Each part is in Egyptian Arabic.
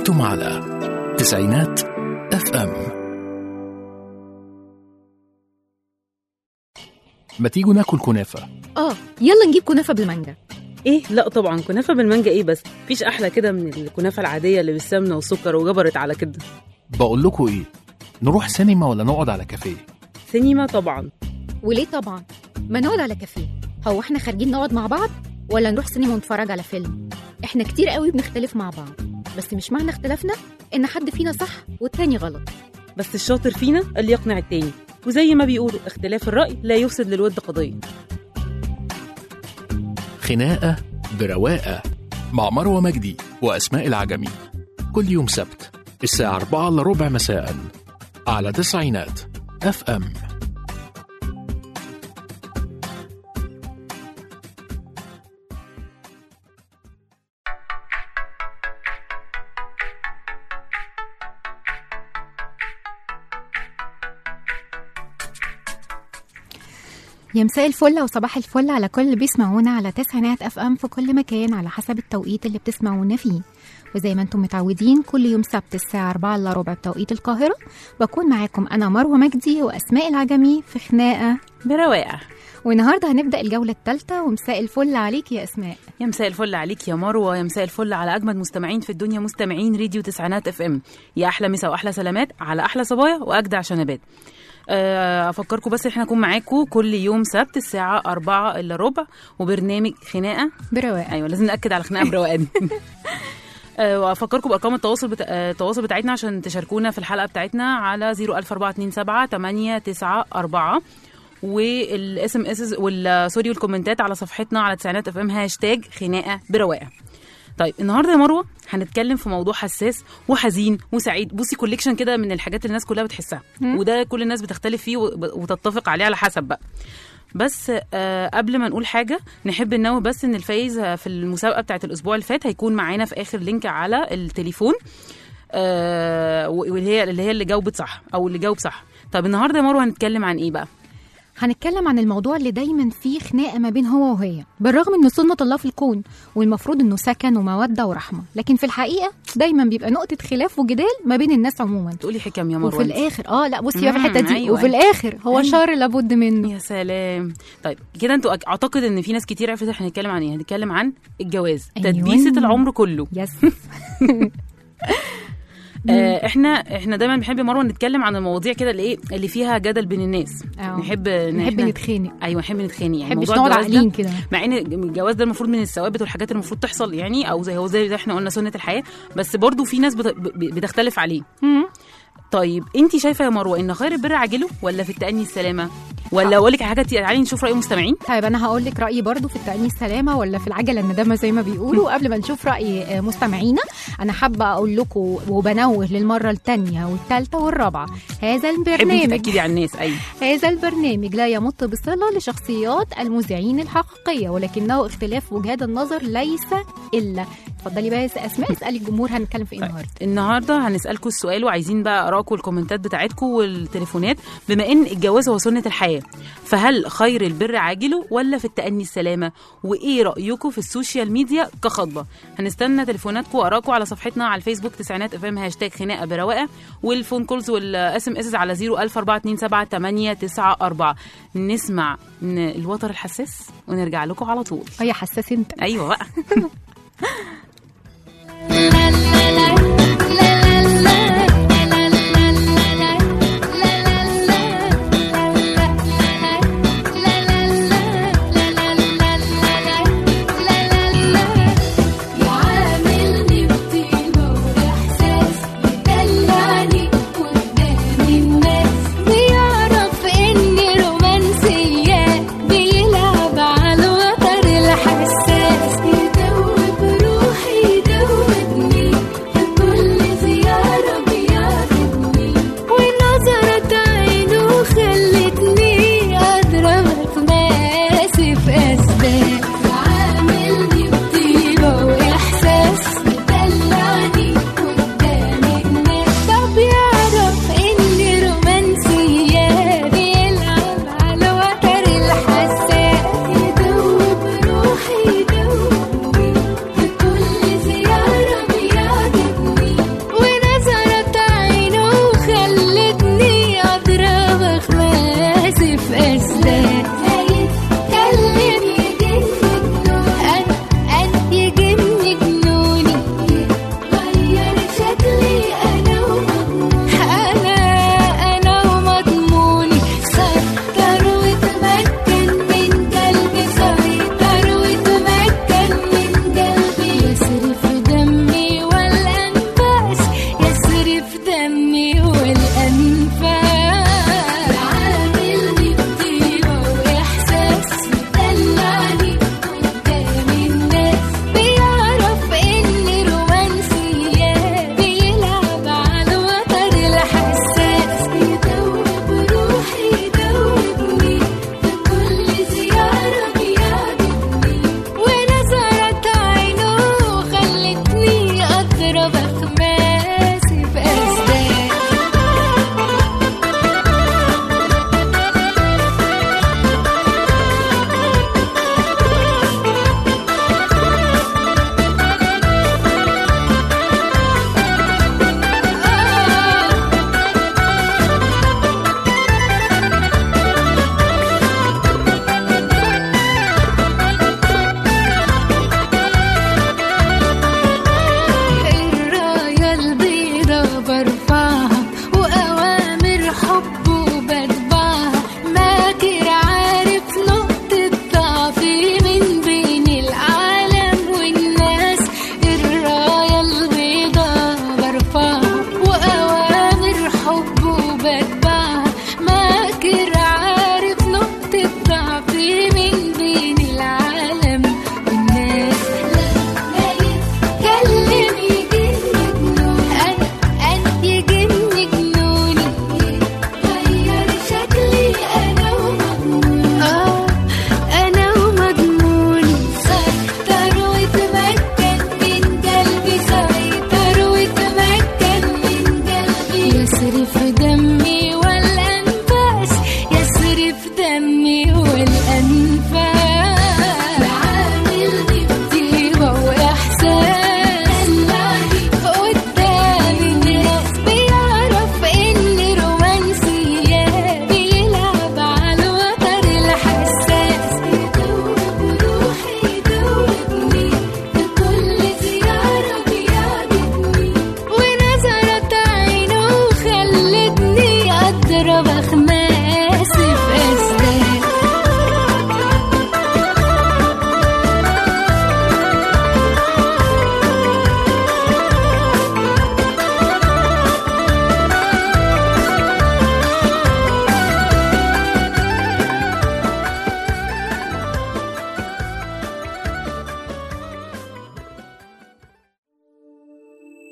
أنتم على تسعينات اف ام ما تيجوا ناكل كنافة اه يلا نجيب كنافه بالمانجا ايه لا طبعا كنافه بالمانجا ايه بس مفيش احلى كده من الكنافه العاديه اللي بالسمنه والسكر وجبرت على كده بقول لكم إيه نروح سينما ولا نقعد على كافيه سينما طبعا وليه طبعا ما نقعد على كافيه هو احنا خارجين نقعد مع بعض ولا نروح سينما ونتفرج على فيلم احنا كتير قوي بنختلف مع بعض بس مش معنى اختلافنا ان حد فينا صح والتاني غلط بس الشاطر فينا اللي يقنع التاني وزي ما بيقولوا اختلاف الرأي لا يفسد للود قضية خناقة برواقة مع مروة مجدي وأسماء العجمي كل يوم سبت الساعة 4 إلا ربع مساء على تسعينات اف ام يا مساء الفل وصباح الفل على كل اللي بيسمعونا على تسعينات اف ام في كل مكان على حسب التوقيت اللي بتسمعونا فيه وزي ما انتم متعودين كل يوم سبت الساعة 4 الا ربع بتوقيت القاهرة بكون معاكم انا مروة مجدي واسماء العجمي في خناقة برواقة والنهاردة هنبدأ الجولة الثالثة ومساء الفل عليك يا اسماء يا مساء الفل عليك يا مروه يا مساء الفل على اجمد مستمعين في الدنيا مستمعين راديو تسعينات اف ام يا احلى مسا واحلى سلامات على احلى صبايا واجدع شنبات آه، افكركم بس احنا هنكون معاكم كل يوم سبت الساعه 4 الا ربع وبرنامج خناقه برواقة ايوه لازم ناكد على خناقه بروقان آه، وافكركم بارقام التواصل بتا... آه، التواصل بتاعتنا عشان تشاركونا في الحلقه بتاعتنا على 00427 894 والاس ام اس والسوري والكومنتات على صفحتنا على تسعينات اف ام هاشتاج خناقه برواقه طيب النهارده يا مروه هنتكلم في موضوع حساس وحزين وسعيد بصي كوليكشن كده من الحاجات اللي الناس كلها بتحسها وده كل الناس بتختلف فيه وب- وتتفق عليه على حسب بقى بس آه قبل ما نقول حاجه نحب ننوه بس ان الفايز آه، في المسابقه بتاعت الاسبوع اللي فات هيكون معانا في اخر لينك على التليفون آه واللي هي اللي هي اللي جاوبت صح او اللي جاوب صح طب النهارده يا مروه هنتكلم عن ايه بقى هنتكلم عن الموضوع اللي دايما فيه خناقه ما بين هو وهي بالرغم انه سنه الله في الكون والمفروض انه سكن وموده ورحمه لكن في الحقيقه دايما بيبقى نقطه خلاف وجدال ما بين الناس عموما تقولي حكم يا مروه وفي انت. الاخر اه لا بصي بقى في مم، الحته دي أيوة، وفي أيوة. الاخر هو أيوة. شر لابد منه يا سلام طيب كده انتوا أك- اعتقد ان في ناس كتير عرفت احنا هنتكلم عن ايه هنتكلم عن الجواز أيوة. تدبيسه العمر كله يس آه احنا احنا دايما بنحب يا مروه نتكلم عن المواضيع كده اللي ايه اللي فيها جدل بين الناس آه. نحب إن نحب إحنا- نتخانق ايوه نحب نتخانق يعني نحبش موضوع نقعد الجواز ده- عاقلين كده مع ان الجواز ده المفروض من الثوابت والحاجات اللي المفروض تحصل يعني او زي هو زي ما احنا قلنا سنه الحياه بس برضو في ناس بت- ب- بتختلف عليه طيب انت شايفه يا مروه ان خير البر عاجله ولا في التأني السلامه ولا اقول لك حاجه تعالي نشوف راي المستمعين طيب انا هقول لك رايي برضو في التأني السلامه ولا في العجله الندامه زي ما بيقولوا قبل ما نشوف راي آه، مستمعينا انا حابه اقول لكم وبنوه للمره الثانيه والثالثه والرابعه هذا حبي البرنامج تاكدي على الناس ايوه هذا البرنامج لا يمت بصله لشخصيات المذيعين الحقيقيه ولكنه اختلاف وجهات النظر ليس الا اتفضلي بقى يا اسماء اسالي الجمهور هنتكلم في ايه النهارده النهارده هنسالكم السؤال وعايزين بقى اراءكم والكومنتات بتاعتكم والتليفونات بما ان الجواز هو سنه الحياه فهل خير البر عاجله ولا في التأني السلامه وايه رايكم في السوشيال ميديا كخطبه هنستنى تليفوناتكم وارائكم على صفحتنا على الفيسبوك تسعينات اف ام هاشتاج خناقه برواقه والفون كولز والاس ام اس على 00427 نسمع من الوتر الحساس ونرجع لكم على طول اه يا حساس انت ايوه بقى يعاملني بطيبة وإحساس يدلعني قدام الناس بيعرف إني رومانسية بيلعب على الوتر الحساس يدوب روحي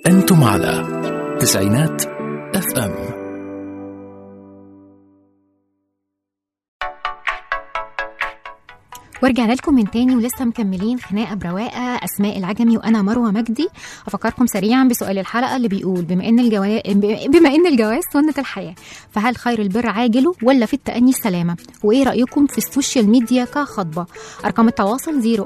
أنتم على تسعينات اف ام ورجعنا لكم من تاني ولسه مكملين خناقه برواقه اسماء العجمي وانا مروه مجدي افكركم سريعا بسؤال الحلقه اللي بيقول بما ان الجواز بما ان الجواز سنه الحياه فهل خير البر عاجله ولا في التأني السلامه وايه رايكم في السوشيال ميديا كخطبه ارقام التواصل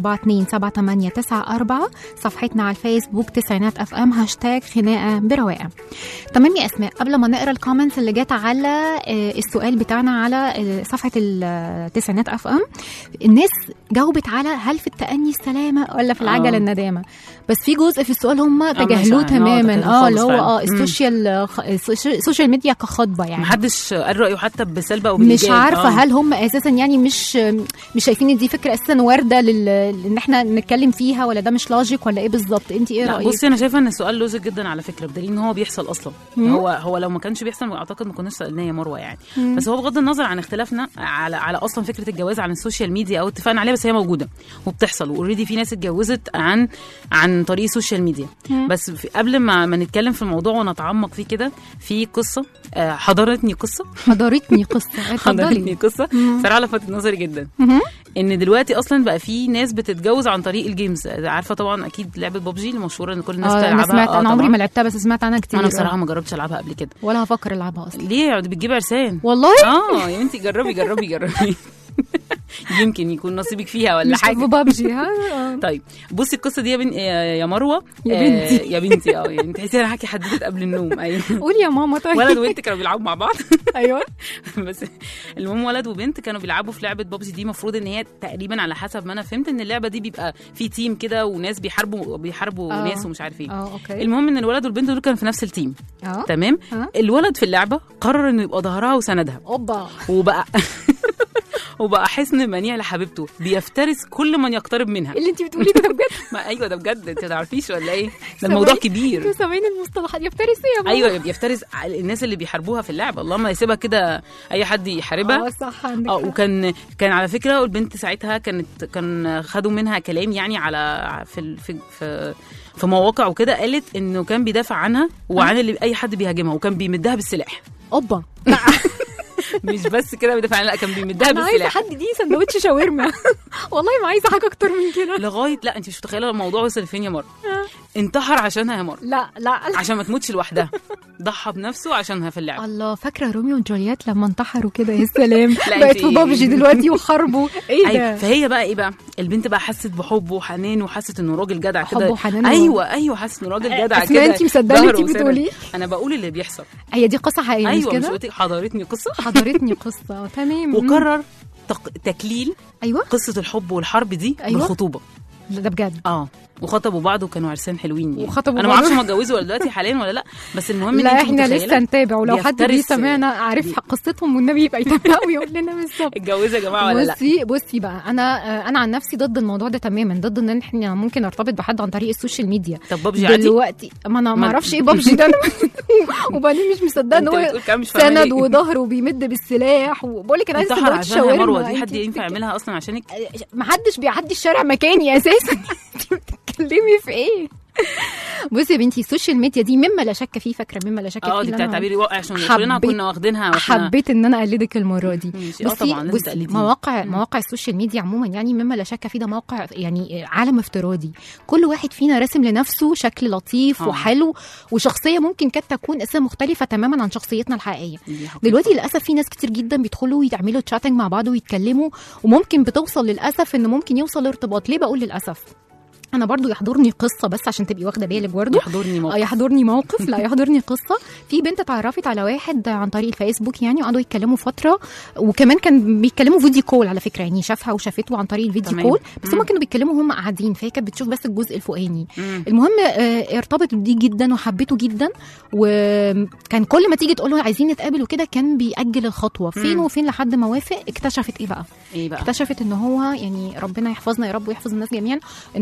010427894 صفحتنا على الفيسبوك تسعينات اف ام هاشتاج خناقه برواقه تمام يا اسماء قبل ما نقرا الكومنتس اللي جت على آه، السؤال بتاعنا على آه، صفحه التسعينات اف ام الناس جاوبت على هل في التأني السلامة ولا في العجلة آه. الندامة بس في جزء في السؤال هم مش تجاهلوه عارف. آه، تماما تجاهلوه اه خالص اللي هو فعلا. اه مم. السوشيال خ- السوشيال- السوشيال ميديا كخطبة يعني محدش قال رايه حتى بسلب او مش بالإيجاب. عارفه آه. هل هم اساسا يعني مش مش شايفين ان دي فكره اساسا وارده لل... ان احنا نتكلم فيها ولا ده مش لوجيك ولا ايه بالظبط انت ايه لا رايك بصي انا شايفه ان السؤال لوجيك جدا على فكره بدليل ان هو بيحصل اصلا مم. هو هو لو ما كانش بيحصل اعتقد ما كناش سالناه يا مروه يعني مم. بس هو بغض النظر عن اختلافنا على على اصلا فكره الجواز عن السوشيال ميديا او اتفقنا عليها بس هي موجوده وبتحصل واوريدي في ناس اتجوزت عن عن طريق السوشيال ميديا مم. بس في قبل ما ما نتكلم في الموضوع ونتعمق فيه كده في قصه آه، حضرتني قصه حضرتني قصه حضرتني اتفضلي قصه مم. صراحه لفتت نظري جدا مهم. ان دلوقتي اصلا بقى في ناس بتتجوز عن طريق الجيمز عارفه طبعا اكيد لعبه ببجي المشهوره ان كل الناس اه بتلعبها انا سمعت آه انا عمري طبعاً. ما لعبتها بس سمعت عنها كتير انا بصراحه ما جربتش العبها قبل كده ولا هفكر العبها اصلا ليه يعني بتجيب عرسان والله اه يا بنتي جربي جربي جربي يمكن يكون نصيبك فيها ولا مش في حاجه بابجي ها آه. طيب بصي القصه دي يا, بن... يا يا مروه يا آه، بنتي. يا بنتي اه يعني تحسي انا حكي حددت قبل النوم ايوه قولي يا ماما طيب ولد وبنت كانوا بيلعبوا مع بعض ايوه بس المهم ولد وبنت كانوا بيلعبوا في لعبه بابجي دي المفروض ان هي تقريبا على حسب ما انا فهمت ان اللعبه دي بيبقى في تيم كده وناس بيحاربوا بيحاربوا آه. ناس ومش عارف ايه اه اوكي المهم ان الولد والبنت دول كانوا في نفس التيم اه تمام اه الولد في اللعبه قرر انه يبقى ظهرها وسندها اوبا وبقى وبقى حصن منيع لحبيبته بيفترس كل من يقترب منها اللي انت بتقولي ده بجد ما ايوه ده بجد انت ما تعرفيش ولا ايه ده ثواني. الموضوع كبير انتوا سامعين المصطلحات يفترس ايه يا ماما ايوه بيفترس الناس اللي بيحاربوها في اللعبه اللهم يسيبها كده اي حد يحاربها اه صح عندك اه حق. وكان كان على فكره البنت ساعتها كانت كان خدوا منها كلام يعني على في ال- في في, في مواقع وكده قالت انه كان بيدافع عنها وعن اللي اي حد بيهاجمها وكان بيمدها بالسلاح اوبا مش بس كده بيدافع عنها لا كان بيمدها انا عايزه بالسلاح حد دي سندوتش شاورما والله ما عايزه حاجه اكتر من كده لغايه لا انت مش متخيله الموضوع وصل لفين يا مره انتحر عشانها يا مره لا لا عشان ما تموتش لوحدها ضحى بنفسه عشانها في اللعبه الله فاكره روميو وجولييت لما انتحروا كده يا سلام لا، بقت انتي- في بابجي دلوقتي وحاربوا ايه أيوة. ده فهي بقى ايه بقى البنت بقى حست بحب وحنان وحست انه راجل جدع حب كده وحنان و- ايوه ايوه حست انه راجل جدع اسماء كده انتي مصدقه اللي ظهره انتي وسند. بتقوليه انا بقول اللي بيحصل هي دي قصه حقيقيه ايوه مش مش كده قلت حضرتني قصه حضرتني قصه تمام وقرر تق... تكليل ايوه قصه الحب والحرب دي أيوة. بالخطوبه لا ده بجد اه وخطبوا بعض وكانوا عرسان حلوين يعني. وخطبوا انا ما بعض. اعرفش هم اتجوزوا ولا دلوقتي حاليا ولا لا بس المهم لا ان انت احنا متخيلة لسه نتابع ولو حد بيفترس- بيسمعنا عارف بي- قصتهم والنبي يبقى يتابع ويقول لنا بالظبط اتجوزوا يا جماعه ولا لا بصي بصي بقى انا انا عن نفسي ضد الموضوع ده تماما ضد ان احنا ممكن نرتبط بحد عن طريق السوشيال ميديا طب بابجي عادي دلوقتي ما انا ما ما- اعرفش ايه بابجي ده أنا وبعدين مش مصدقه ان انت هو بتقول كلام مش فاهمة سند ليه. وظهره وبيمد بالسلاح وبقول لك انا عايزه انتحر سندوتش عشانها يا مروه شاورما دي حد انت- ينفع يعملها اصلا عشانك ما حدش بيعدي الشارع مكاني اساسا انت بتتكلمي في ايه بصي يا بنتي السوشيال ميديا دي مما لا شك فيه فاكره مما لا شك فيه اه دي اللي بتاعت أنا- تعبيري واقع عشان حبيت- كلنا كنا واخدينها واحنا حبيت ان انا اقلدك المره دي ماشي اه بصي طبعا لازم بصي تقلديني مواقع مم. مواقع السوشيال ميديا عموما يعني مما لا شك فيه ده موقع يعني عالم افتراضي كل واحد فينا راسم لنفسه شكل لطيف آه. وحلو وشخصيه ممكن كانت تكون اساسا مختلفه تماما عن شخصيتنا الحقيقيه دي حقيقة. دلوقتي للاسف في ناس كتير جدا بيدخلوا يعملوا تشاتنج مع بعض ويتكلموا وممكن بتوصل للاسف ان ممكن يوصل لارتباط ليه بقول للاسف انا برضو يحضرني قصه بس عشان تبقي واخده بالك برضو يحضرني اه موقف يحضرني موقف لا يحضرني قصه في بنت اتعرفت على واحد عن طريق الفيسبوك يعني وقعدوا يتكلموا فتره وكمان كان بيتكلموا فيديو كول على فكره يعني شافها وشافته عن طريق الفيديو تمام. كول بس مم. هم كانوا بيتكلموا وهم قاعدين فهي كانت بتشوف بس الجزء الفوقاني مم. المهم آه، ارتبطت بيه جدا وحبته جدا وكان كل ما تيجي تقول له عايزين نتقابل وكده كان بيأجل الخطوه فين مم. وفين لحد ما وافق اكتشفت ايه بقى ايه بقى اكتشفت ان هو يعني ربنا يحفظنا يا رب ويحفظ الناس جميعا ان هو م-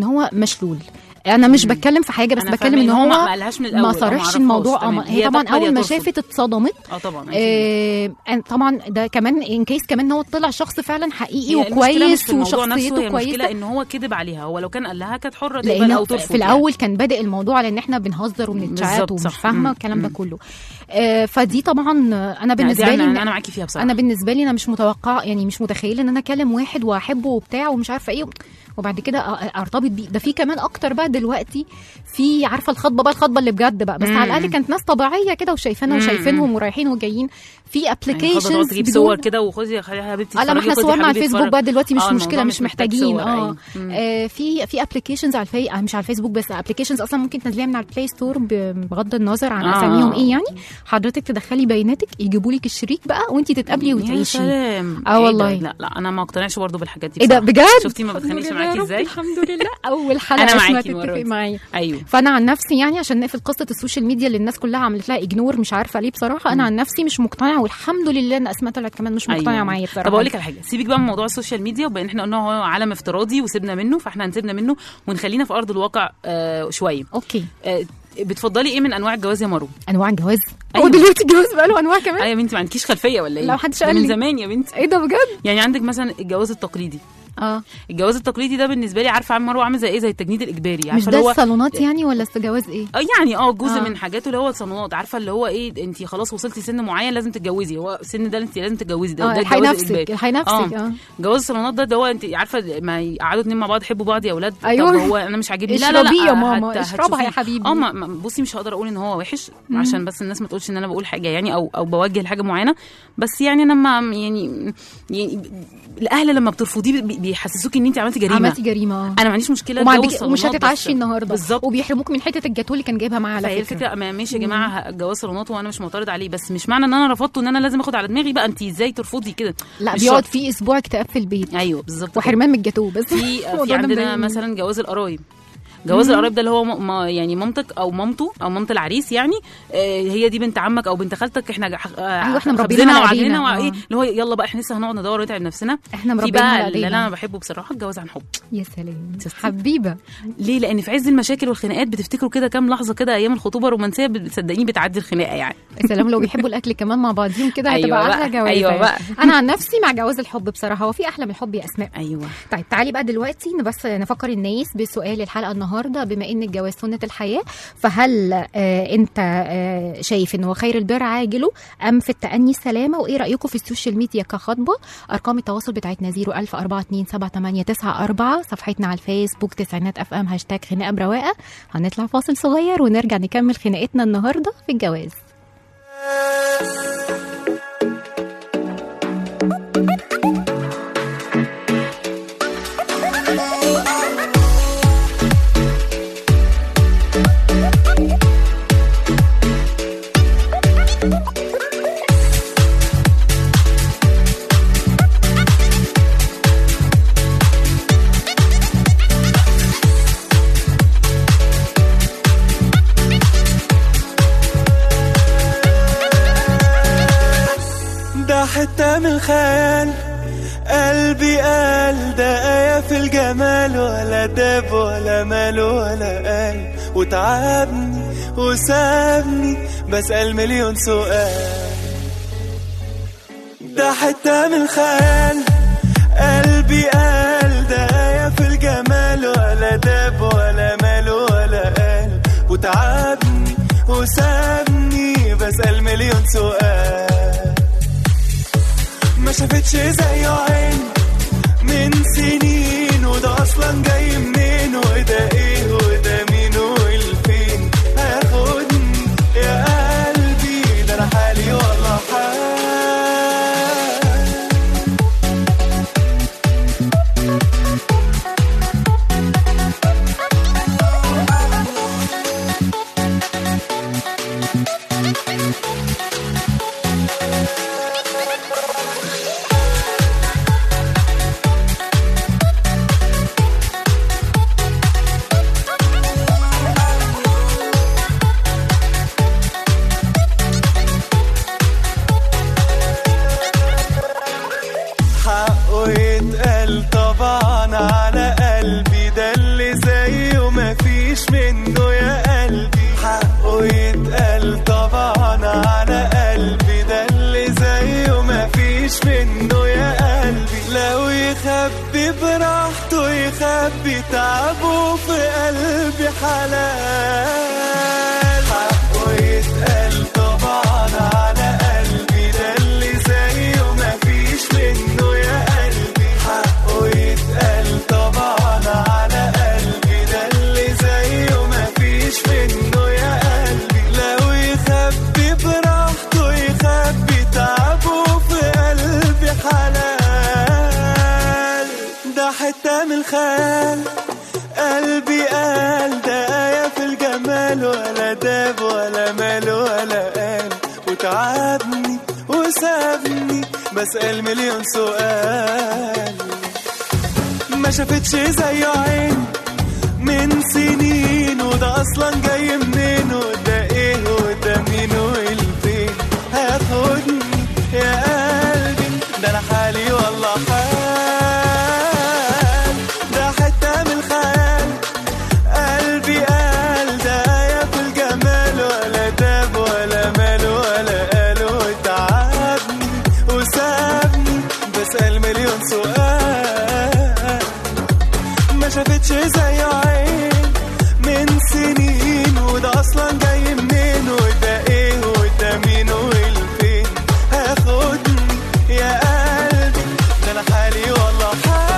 مشلول انا مش بتكلم في حاجه بس أنا بتكلم فاهمة ان هو ما ما قالهاش من الاول ما أو صرحش عرفهاش. الموضوع تمام. أما هي طبعا تقبل يا اول ما ترفض. شافت اتصدمت اه طبعا أكيد. آه أن- طبعا ده كمان ان كيس كمان ان هو طلع شخص فعلا حقيقي هي المشكلة مش وكويس في الموضوع نفسه وشخصيته هي المشكله كويسه ان هو كذب عليها هو لو كان قال لها كانت حره تقبل لان او في ترفض في الاول كان بادئ الموضوع على ان احنا بنهزر وبنتشات بالظبط، ومش صح. فاهمه مم. الكلام ده مم. كله آه فدي طبعا انا يعني بالنسبه دي لي انا, أنا معاكي فيها بصراحه انا بالنسبه لي انا مش متوقع يعني مش متخيله ان انا اكلم واحد واحبه وبتاع ومش عارفه ايه وبعد كده أ- ارتبط بيه ده في كمان اكتر بقى دلوقتي في عارفه الخطبه بقى الخطبه اللي بجد بقى بس مم. على الاقل كانت ناس طبيعيه كده وشايفانا مم. وشايفينهم ورايحين وجايين في يعني خلاص تقعد ابلكيشنز تجيب صور كده وخدي يا خلي يا حبيبتي اه لما اتفرجي، احنا خدي صورنا على حبيبي الفيسبوك اتفرج. بقى دلوقتي مش آه، مشكله الموضوع مش محتاج محتاجين صور، اه أيوة. مم. آه، في في ابلكيشنز على الفي آه، مش على الفيسبوك بس ابلكيشنز اصلا ممكن تنزليها من على البلاي ستور ب- بغض النظر عن آه. اساميهم ايه يعني حضرتك تدخلي بياناتك يجيبوا لك الشريك بقى وانت تتقابلي يا وتعيشي سلام آه إيه ده؟ والله. لا لا انا ما اقتنعش برضه بالحاجات دي ايه ده بصراحة. بجد شفتي ما بتخانقش الحمد لله معاكي يا رب، ازاي الحمد لله اول حلقه أنا اسمها معاكي المرة تتفق دي. معايا ايوه فانا عن نفسي يعني عشان نقفل قصه السوشيال ميديا اللي الناس كلها عملت لها اجنور مش عارفه ليه بصراحه انا عن نفسي مش مقتنعه والحمد لله ان اسماء طلعت كمان مش مقتنعه أيوة. معايا بصراحه طب اقول لك على حاجه سيبك بقى من موضوع السوشيال ميديا وبان احنا قلنا هو عالم افتراضي وسيبنا منه فاحنا هنسيبنا منه ونخلينا في ارض الواقع آه شويه اوكي آه بتفضلي ايه من انواع الجواز يا مارو انواع الجواز أيوة. هو دلوقتي الجواز بقى له انواع كمان ايوه يا بنتي ما عندكيش خلفيه ولا ايه لا، محدش ده قال من لي. زمان يا بنتي ايه ده بجد يعني عندك مثلا الجواز التقليدي اه الجواز التقليدي ده بالنسبه لي عارفه عم مروه عامل زي ايه زي التجنيد الاجباري مش عارفه ده اللي هو الصالونات يعني ولا الجواز ايه اه يعني اه جزء آه. من حاجاته اللي هو الصالونات عارفه اللي هو ايه انت خلاص وصلتي سن معين لازم تتجوزي هو السن ده انت لازم تتجوزي ده, اه ده الحقي الجواز نفسك الإجباري. الحقي نفسك اه جواز الصالونات ده ده هو انت عارفه ما يقعدوا اتنين مع بعض يحبوا بعض يا اولاد أيوة. طب هو انا مش عاجبني لا لا لا اشربيه يا ماما، هت- اشربها يا هتشوفيه. حبيبي. اه ما- ما- بصي مش هقدر اقول ان هو وحش عشان بس الناس ما تقولش ان انا بقول حاجه يعني او او بوجه لحاجه معينه بس يعني انا ما يعني يعني الاهل لما بترفضيه بي- بيحسسوكي ان انت عملتي جريمه عملتي جريمه اه انا ما عنديش مشكله وما اتجوز عندك ومش صالونات، هتتعشي بس- النهارده بالظبط وبيحرموك من حته الجاتوه اللي كان جايبها معاه على فهي فكره الفكره ما- ماشي يا جماعه جواز صالونات وانا مش معترض عليه بس مش معنى ان انا رفضته ان انا لازم اخد على دماغي بقى انت ازاي ترفضي كده لا مش بيقعد شرط. فيه اسبوع اكتئاب في البيت ايوه بالظبط وحرمان من الجاتوه بس في الموضوع في ده عندنا مضايقني. مثلا جواز القرايب جواز القرايب ده اللي هو م- ما يعني مامتك او مامته او مامه العريس يعني آه، هي دي بنت عمك او بنت خالتك احنا جح- آه، أيوة، إحنا مربينها خبزنا على وعجننا إيدينا، وايه آه. اللي هو يلا بقى احنا لسه هنقعد ندور ونتعب نفسنا احنا في مربينها بقى على اللي ايدينا انا بحبه بصراحه الجواز عن حب يا سلام شفتي؟ حبيبه ليه لان في عز المشاكل والخناقات بتفتكروا كده كام لحظه كده ايام الخطوبه الرومانسيه بتصدقيني بتعدي الخناقه يعني يا سلام لو بيحبوا الاكل كمان مع بعضيهم كده أيوة هتبقى بقى، احلى جواز أيوة بقى. انا عن نفسي مع جواز الحب بصراحه هو في احلى من الحب يا اسماء ايوه طيب تعالي بقى دلوقتي بس نفكر الناس بسؤال الحلقه النهارده بما ان الجواز سنه الحياه فهل آه انت آه شايف ان هو خير البر عاجله ام في التأني السلامه وايه رايكم في السوشيال ميديا كخطبه ارقام التواصل بتاعتنا 010427894 صفحتنا على الفيسبوك تسعينات اف ام هاشتاج خناقه برواقه هنطلع فاصل صغير ونرجع نكمل خناقتنا النهارده في الجواز ده حتة من الخيال قلبي قال ده آية في الجمال ولا داب ولا مال ولا قال وتعبني وسابني بسأل مليون سؤال ده حتة من الخيال قلبي قال ده آية في الجمال ولا داب ولا مال ولا قال وتعبني وسابني بسأل مليون سؤال ما شافتش زيه عين من سنين وده اصلا جاي منين وده ايه وده مين والفين هاخدني يا قلبي ده انا حالي والله حال حلال حقه يتقال طبعا على قلبي ده اللي زيه مفيش منه يا قلبي حقه يتقال طبعا على قلبي ده اللي زيه مفيش منه يا قلبي لو يخبي براحته يخبي تعبه في قلبي حلال ده حتة من الخيال قلبي قال ده آية في الجمال ولا داب ولا مال ولا قال وتعبني وسابني بسأل مليون سؤال ما شافتش زيه عين من سنين وده اصلا جاي منين وده ايه وده مين والفين هياخدني يا قلبي ده انا حالي والله حال ده حته من الخيال قلبي قال ده آية في الجمال ولا داب ولا مال ولا قال وتعبني وسابني بسأل مليون سؤال ما شافتش زي عين من سنين وده اصلا جاي منين وده ايه وده مين والفين هاخدني يا قلبي ده انا حالي والله حال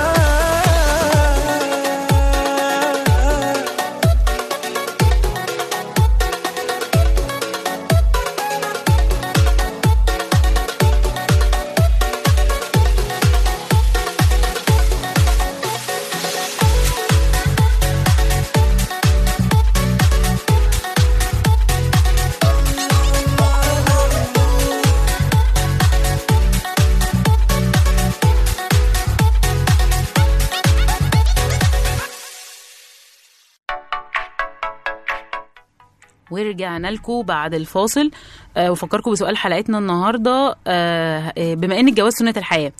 ورجعنا لكم بعد الفاصل آه وفكركم بسؤال حلقتنا النهارده آه آه، بما ان الجواز سنه الحياه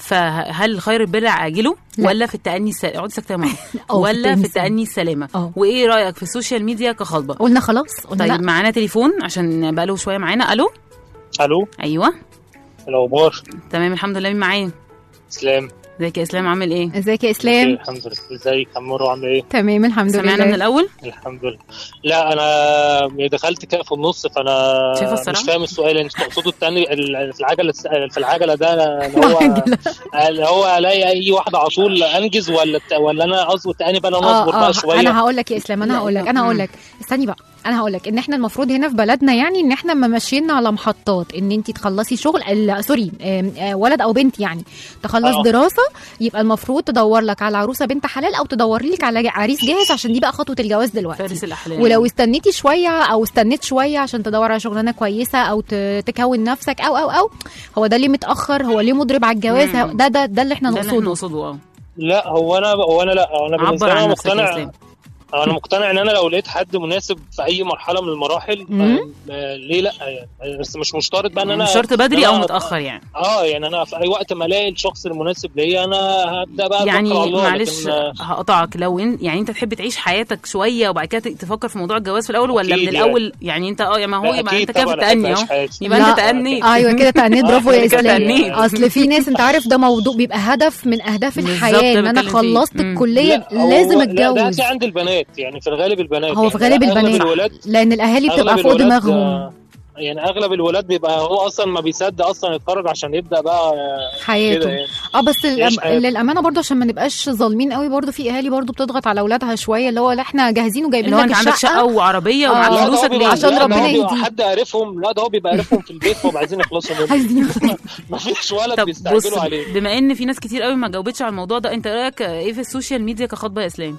فهل خير البر عاجله لا. ولا في التأني السلامه اقعدي ساكته يا ماما أو في ولا التأني في التأني السلامه أه. وايه رايك في السوشيال ميديا كخطبه قلنا خلاص قلنا طيب لا معانا تليفون عشان بقاله شويه معانا الو الو ايوه الاخبار تمام الحمد لله مين معايا اسلام ازيك يا اسلام عامل ايه ازيك يا اسلام الحمد لله ازيك عمرو عامل ايه تمام الحمد سمعنا من لله الاول الحمد لله لا انا دخلت كده في النص فانا شايفة الصراحة؟ مش فاهم السؤال انت تقصدوا التاني ال- في العجله في العجله ده اللي هو عجلة. اللي هو الاقي اي واحده على طول انجز ولا الت- ولا انا قصدي التاني بقى انا اصبر بقى شويه انا هقول لك يا اسلام انا لا، هقول لك لا، انا هقول مم. لك استني بقى انا هقول لك ان احنا المفروض هنا في بلدنا يعني ان احنا ما ماشيين على محطات ان انت تخلصي شغل ال- سوري آم، آه، ولد او بنت يعني تخلص آه. دراسه يبقى المفروض تدور لك على عروسه بنت حلال او تدور لك على عريس جاهز عشان دي بقى خطوه الجواز دلوقتي فارس الاحلام ولو استنيتي شويه او استنيت شويه عشان تدور على شغلانه كويسه او ت- تكون نفسك او او او هو ده ليه متاخر هو ليه مضرب على الجواز مم. ده ده ده اللي احنا ده اللي احنا نقصده نقصده اه لا هو انا هو انا لا انا بالنسبه عبر لي عن انا نفسك يا مقتنع اسلام انا مقتنع ان انا لو لقيت حد مناسب في اي مرحله من المراحل مم. آه، آه، ليه لا يعني بس مش مشترط بقى ان انا مش شرط بدري إن او أنا- متاخر يعني اه يعني انا في اي وقت ما الاقي الشخص المناسب ليا انا هبدا بقى يعني أتوكل على الله، معلش لكن، آه، هقطعك لو إن يعني انت تحب تعيش حياتك شويه وبعد كده تفكر في موضوع الجواز في الاول ولا أكيد من يعني. الاول يعني انت اه يا ما هو لا، يبقى أكيد انت كده في طبعاً أحب التأني أعيش اهو حياتي. يبقى لا. انت تأني ايوه كده تأنيت برافو يا كده اسلام تأنيت. اصل في ناس انت عارف ده موضوع بيبقى هدف من اهداف بالظبط الحياه ده ان انا بتكلم فيه. خلصت مم. الكليه لا، هو- لازم لا، ده اتجوز هتلاقي عند البنات يعني في الغالب البنات هو في يعني غالب أغلب البنات الولاد لان الاهالي بتبقى أغلب فوق الولاد، دماغهم آه، يعني اغلب الولاد بيبقى هو اصلا ما بيصدق اصلا يتخرج عشان يبدا بقى آه، كده حياته يعني اه بس يعيش الأم- حياته. للامانه برضه عشان ما نبقاش ظالمين قوي برضه في اهالي برضه بتضغط على اولادها شويه اللي هو لا احنا جاهزين وجايبين اللي هو لك انت عندك شقه الشقه وعربيه آه. ومعاك لا، لا، ده هو فلوسك بيبقى- ليه عشان لا، ده هو ربنا بيبقى يهديه. حد عارفهم لا ده هو بيبقى عارفهم في البيت فعايزين يخلصوا منه عايزين ما فيش ولد طب بص بيستعجلوا عليه بما ان في ناس كتير قوي ما جاوبتش على الموضوع ده انت رايك ايه في السوشيال ميديا كخطبه يا اسلام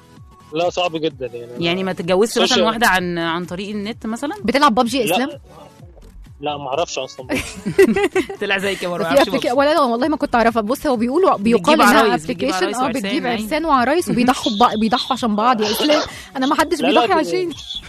لا صعب جدا يعني يعني ما تتجوزش مثلا سوشيال- واحده عن عن طريق النت مثلا بتلعب ببجي يا اسلام لا لا ما اعرفش اصلا طلع زيك يا مروه في معرفش أبليك... بابا. ولا لا والله ما كنت اعرفها بص هو بيقولوا بيقال بتجيب انها عرايس، بتجيب ابلكيشن عرايس اه وعرسان بتجيب يعني. عرسان وعرايس وبيضحوا ببعض بيضحوا عشان بعض يا اسلام انا ما حدش لا، لا، بيضحي دي- عشان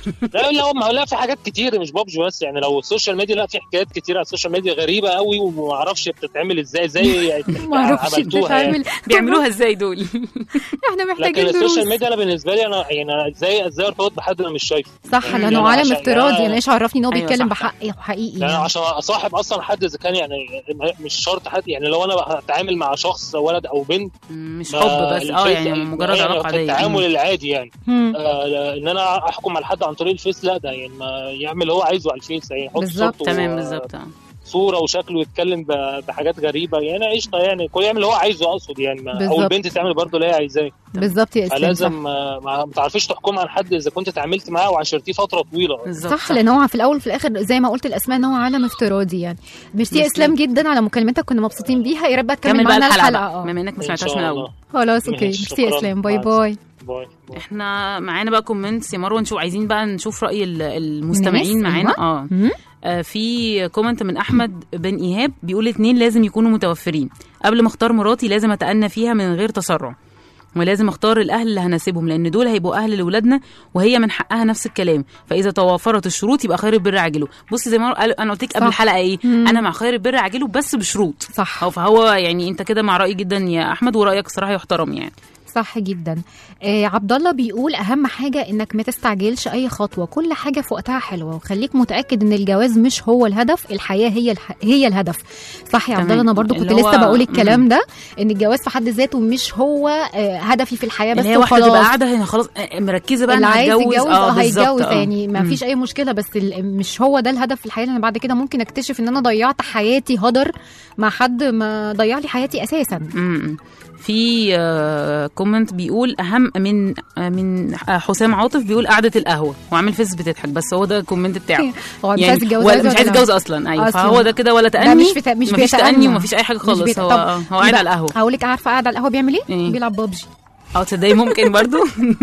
لا لا ما هو لا في حاجات كتير مش بابجي بس يعني لو السوشيال ميديا لا في حكايات كتير على السوشيال ميديا غريبه قوي وما اعرفش بتتعمل ازاي ازاي ما اعرفش عملتوها يعني. بتتعمل بيعملوها ازاي دول احنا لكن محتاجين دروس السوشيال ميديا انا بالنسبه لي انا يعني أنا ازاي ازاي ارتبط بحد انا مش شايفه صح يعني لانه أنا عالم عشان- افتراضي أنا- يعني ايش عرفني ان هو أيوة بيتكلم صح، صح. بحقي وحقيقي يعني يعني. عشان اصاحب اصلا حد اذا كان يعني مش شرط حد يعني لو انا هتعامل مع شخص ولد او بنت مش ما حب بس اه الفيس- يعني مجرد يعني علاقه عاديه التعامل العادي يعني مم. آه ان انا احكم على حد عن طريق الفيس لا ده يعني ما يعمل اللي هو عايزه على الفيس يعني يحط بالظبط، صورته تمام و- بالظبط آه. صوره وشكله ويتكلم ب- بحاجات غريبه يعني قشطه يعني كل يعمل اللي هو عايزه اقصد يعني ما- او بالظبط. البنت تعمل برضه اللي هي عايزاه بالظبط يا اسلام صح. فلازم آه، ما ما تعرفيش تحكم عن حد اذا كنت اتعاملت معاه وعاشرتيه فتره طويله بالظبط صح لان هو في الاول وفي الاخر زي ما قلت الاسماء ان هو عالم افتراضي يعني ميرسي يا بس- اسلام جدا على مكالمتك كنا مبسوطين بيها يا رب بقى تكمل كمل بقى معانا الحلقه الحلقه بقى اه بما انك ما إن سمعتهاش شاء من الله. الاول خلاص اوكي ماشي، ميرسي يا شكراً. اسلام باي مع باي باي باي. احنا معانا بقى كومنتس يا مروه نشوف عايزين بقى نشوف راي ال- المستمعين الناس؟ معانا أيوة. اه مم. آه، في كومنت من احمد بن ايهاب بيقول اتنين لازم يكونوا متوفرين قبل ما اختار مراتي لازم اتأنى فيها من غير تسرع ولازم اختار الاهل اللي هناسبهم لان دول هيبقوا اهل لاولادنا وهي من حقها نفس الكلام فاذا توافرت الشروط يبقى خير البر عاجله بصي زي ما قال- انا قلت لك قبل صح. الحلقه ايه مم. انا مع خير البر عاجله بس بشروط صح هو فهو يعني انت كده مع رايي جدا يا احمد ورايك صراحه يحترم يعني صح جدا آه عبد الله بيقول اهم حاجه انك ما تستعجلش اي خطوه كل حاجه في وقتها حلوه وخليك متاكد ان الجواز مش هو الهدف الحياه هي الح... هي الهدف صح يا عبد تمام. الله انا برضو كنت اللي هو- لسه بقول الكلام مم. ده ان الجواز في حد ذاته مش هو آه هدفي في الحياه بس اللي هي واحده وخلاص تبقى قاعده هنا خلاص آه، مركزه بقى اللي انا عايز هتجوز يتجوز اه اه بالظبط هيتجوز آه. يعني ما مم. فيش اي مشكله بس ال- مش هو ده الهدف في الحياه لان بعد كده ممكن اكتشف ان انا ضيعت حياتي هدر مع حد ما ضيع لي حياتي اساسا امم في آه، كومنت بيقول اهم من آه، من آه، حسام عاطف بيقول قعده القهوه وعامل فيس بتضحك بس هو ده الكومنت بتاعه هو مش يعني عايز يتجوز ولا- عايز مش عايز ولا لا؟ يتجوز اصلا ايوه أصلاً. فهو ده كده ولا ده تأني مش في ت- مش مفيش بيتأنى. تأني ومفيش اي حاجه مش خالص بيت- هو طب آه، هو قاعد على القهوه هقول لك عارفه قاعد على القهوه بيعمل ايه؟ إيه؟ بيلعب ببجي اه تصدقي ممكن برضو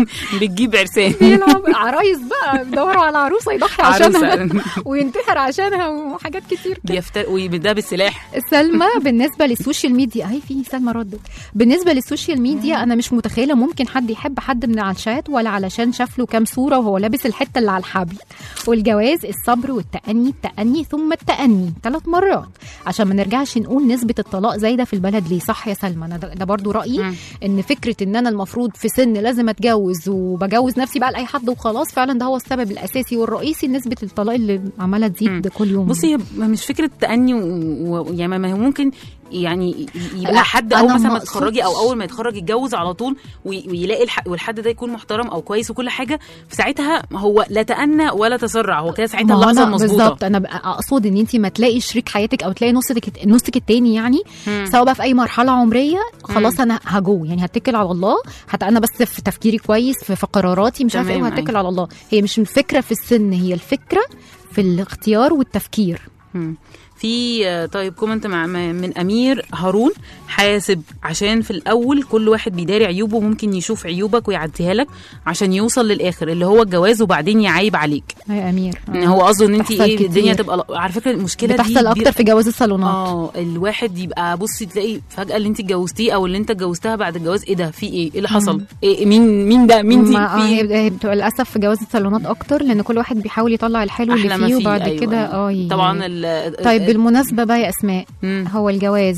بتجيب عرسان بيلعب عرايس بقى بيدوروا على عروسه يضحي عشانها عروسه وينتحر عشانها وحاجات كتير كده بيفتر وده بالسلاح سلمى بالنسبه للسوشيال ميديا اهي في سلمى ردت بالنسبه للسوشيال ميديا انا مش متخيله ممكن حد يحب حد من على الشات ولا علشان شاف له كام صوره وهو لابس الحته اللي على الحبل والجواز الصبر والتأني التأني ثم التأني ثلاث مرات عشان ما نرجعش نقول نسبه الطلاق زايده في البلد ليه صح يا سلمى انا ده, ده برضو رايي مم. ان فكره ان انا المفروض في سن لازم اتجوز وبجوز نفسي بقى لاي حد وخلاص فعلا ده هو السبب الاساسي والرئيسي نسبه الطلاق اللي عماله تزيد مم. كل يوم بصي هي مش فكره تأني و- و- يعني ما هو ممكن يعني يبقى لا، حد أنا اول مثلا ما ما تتخرجي او أقصدش. اول ما يتخرج يتجوز على طول وي- ويلاقي الح... والحد ده يكون محترم او كويس وكل حاجه في ساعتها هو لا تأنى ولا تسرع هو كده ساعتها ما هو اللحظه أنا المظبوطه بالظبط انا بقى اقصد ان انت ما تلاقي شريك حياتك او تلاقي نصك نصك التاني يعني مم. سواء بقى في اي مرحله عمريه خلاص انا هجو يعني هتكل على الله هت انا بس في تفكيري كويس في, في قراراتي مش عارفه ايه تمام، وهتكل على الله هي مش الفكره في السن هي الفكره في الاختيار والتفكير مم. في آه، طيب كومنت مع م- من امير هارون حاسب عشان في الاول كل واحد بيداري عيوبه ممكن يشوف عيوبك ويعديها لك عشان يوصل للاخر اللي هو الجواز وبعدين يعايب عليك يا امير ان هو قصده ان انت بتحصل ايه كتير. الدنيا تبقى ل- على فكره المشكله دي بتحصل اكتر كبيرة. في جواز الصالونات اه الواحد يبقى بصي تلاقي فجاه اللي انت اتجوزتيه او اللي انت اتجوزتها بعد الجواز ايه ده في ايه ايه اللي حصل إيه مين مين ده مين دي ما- في آه، إيه؟ هي هي بتبقى للاسف في جواز الصالونات اكتر لان كل واحد بيحاول يطلع الحلو اللي احلى ما فيه فيه وبعد أيوة. كده اه ي- طبعا ال- طيب ال- بالمناسبه بقى يا اسماء مم. هو الجواز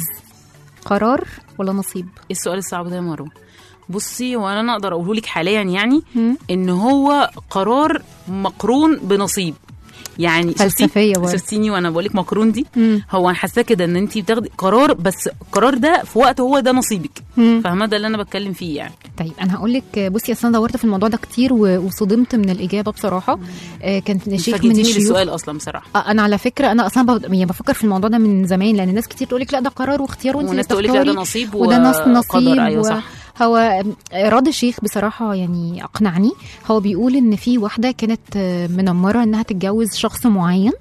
قرار ولا نصيب ايه السؤال الصعب ده يا مروه بصي هو انا اقدر اقوله لك حاليا يعني مم. ان هو قرار مقرون بنصيب يعني شفتي- فلسفيه برضه شفتيني وانا بقول لك مقرون دي مم. هو انا حاساه كده ان انت بتاخدي قرار بس القرار ده في وقت هو ده نصيبك مم. فاهمه ده اللي انا بتكلم فيه يعني طيب انا هقول لك بصي اصل انا دورت في الموضوع ده كتير و- وصدمت من الاجابه بصراحه آه كان شيخ من فاجئتيني الشيوخ بالسؤال اصلا بصراحه آه، انا على فكره انا اصلا ب- يعني بفكر في الموضوع ده من زمان لان ناس كتير تقول لك لا ده قرار واختيار وانت وناس اللي تقول لك لا ده تختاري. نصيب وده نص نصيب وقدر ايوه و- صح هو راد الشيخ بصراحة يعني أقنعني هو بيقول إن في واحدة كانت آه، منمرة إنها تتجوز شخص معين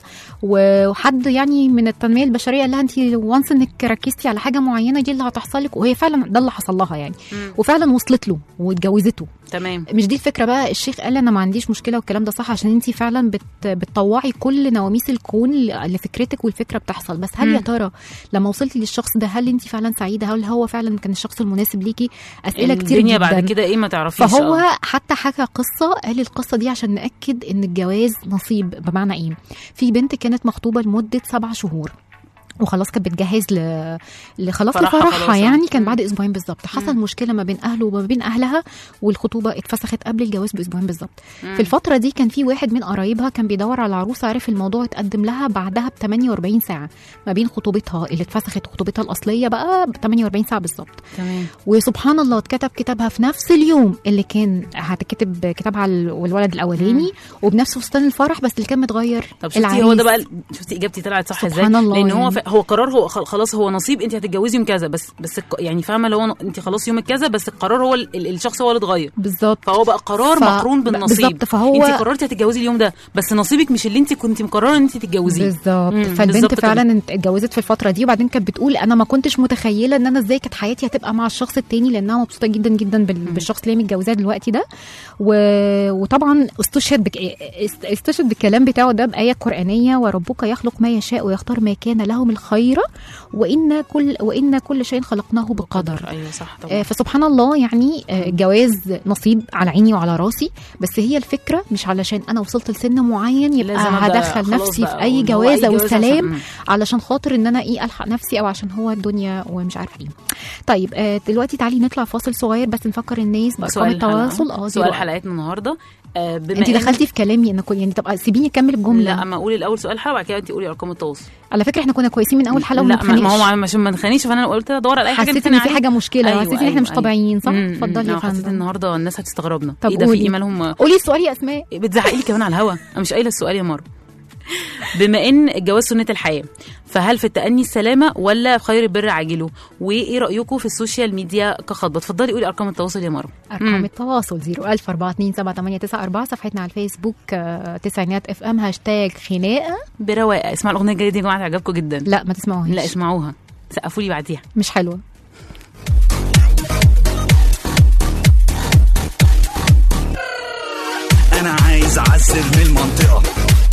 وحد يعني من التنمية البشرية قال لها أنت وانس إنك ركزتي على حاجة معينة دي اللي هتحصل لك وهي فعلا ده اللي حصل لها يعني مم. وفعلا وصلت له واتجوزته تمام مش دي الفكره بقى الشيخ قال انا ما عنديش مشكله والكلام ده صح عشان انت فعلا بت بتطوعي كل نواميس الكون ل- لفكرتك والفكره بتحصل بس هل يا مم. ترى لما وصلتي للشخص ده هل انت فعلا سعيده هل هو فعلا كان الشخص المناسب ليكي اسئله كتير الدنيا جدا بعد كده ايه ما تعرفيش فهو آه. حتى حكى قصه قال القصه دي عشان ناكد ان الجواز نصيب بمعنى ايه في بنت كانت مخطوبه لمده سبع شهور وخلاص كانت بتجهز ل... لخلاص فرحها لفرحها خلاص، يعني آه. كان مم. بعد اسبوعين بالظبط حصل مشكله ما بين اهله وما بين اهلها والخطوبه اتفسخت قبل الجواز باسبوعين بالظبط في الفتره دي كان في واحد من قرايبها كان بيدور على عروسه عرف الموضوع اتقدم لها بعدها ب 48 ساعه ما بين خطوبتها اللي اتفسخت وخطوبتها الاصليه بقى ب 48 ساعه بالظبط تمام وسبحان الله اتكتب كتابها في نفس اليوم اللي كان هتكتب كتابها على الولد الاولاني وبنفس فستان الفرح بس اللي كان متغير طب شفتي هو ده بقى العريس. شفتي اجابتي طلعت صح ازاي سبحان الله لان هو يعني. ف... هو قرار هو خ- خلاص هو نصيب انت هتتجوزي يوم كذا بس بس الق- يعني فاهمه اللي هو ن- انت خلاص يوم كذا بس القرار هو ال... ال- الشخص هو اللي اتغير بالظبط فهو بقى قرار ف- مقرون بالنصيب بالظبط، فهو- انت قررتي هتتجوزي اليوم ده بس نصيبك مش اللي انت كنت مقرره ان انت تتجوزيه بالظبط مم، فالبنت بالظبط كده. فعلا انت- اتجوزت في الفتره دي وبعدين كانت بتقول انا ما كنتش متخيله ان انا ازاي كانت حياتي هتبقى مع الشخص التاني لانها مبسوطه جدا جدا بال- بالشخص اللي هي متجوزاه دلوقتي ده و... وطبعا استشهد بك... است- استشهد بالكلام بتاعه ده بايه قرانيه وربك يخلق ما يشاء ويختار ما كان لهم الخير وان كل وان كل شيء خلقناه بقدر ايوه صح آه، طبعا فسبحان الله يعني آه، الجواز نصيب على عيني وعلى راسي بس هي الفكره مش علشان انا وصلت لسن معين يبقى لازم أبدأ هدخل خلاص نفسي بقى، في اي وإن هو جوازه جواز والسلام عشان- علشان خاطر ان انا ايه الحق نفسي او عشان هو الدنيا ومش عارفه ايه طيب آه دلوقتي تعالي نطلع فاصل صغير بس نفكر الناس بارقام سؤال التواصل الحلقة. اه سؤال زيرو- حلقتنا النهارده آه بما انت إن- دخلتي في كلامي انا كنت يعني طب سيبيني اكمل الجمله لا اما اقول الاول سؤال حلقه وبعد كده انت قولي ارقام التواصل على فكره احنا كنا كويسين من اول حلقه لا ما ما هو وما عشان ما نخانيش فانا قلت ادور على اي حاجه حسيت نتخانق ان في عليها. حاجه مشكله أيوة، حسيت ان احنا مش أيوة، طبيعيين صح مم، اتفضلي مم. يا آه، حسيت فندم النهارده الناس هتستغربنا طب ايه ده في قولي. ايه مالهم قولي السؤال يا اسماء بتزعقي لي كمان على الهوا انا مش قايله السؤال يا مروه بما ان الجواز سنه الحياه فهل في التأني السلامه ولا خير البر عاجله وايه رايكم في السوشيال ميديا كخطبه اتفضلي قولي ارقام التواصل يا مروه ارقام مم. التواصل 010427894 صفحتنا على الفيسبوك آه، تسعينات اف ام هاشتاج خناقه برواقه اسمعوا الاغنيه الجايه دي يا جماعه تعجبكم جدا لا ما تسمعوهاش لا اسمعوها سقفوا لي بعديها مش حلوه انا عايز اعزل من المنطقه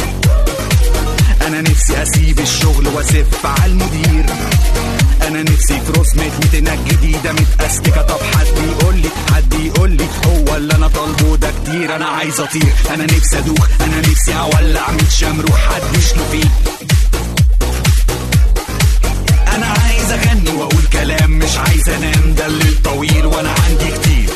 انا نفسي اسيب الشغل واسف على المدير انا نفسي في رسمة ميتينات جديدة متأستكة طب حد يقول لي حد يقول لي هو اللي انا طالبه ده كتير انا عايز اطير انا نفسي ادوخ انا نفسي اولع من شمروح حد يشلو فيه انا عايز اغني واقول كلام مش عايز انام ده الليل طويل وانا عندي كتير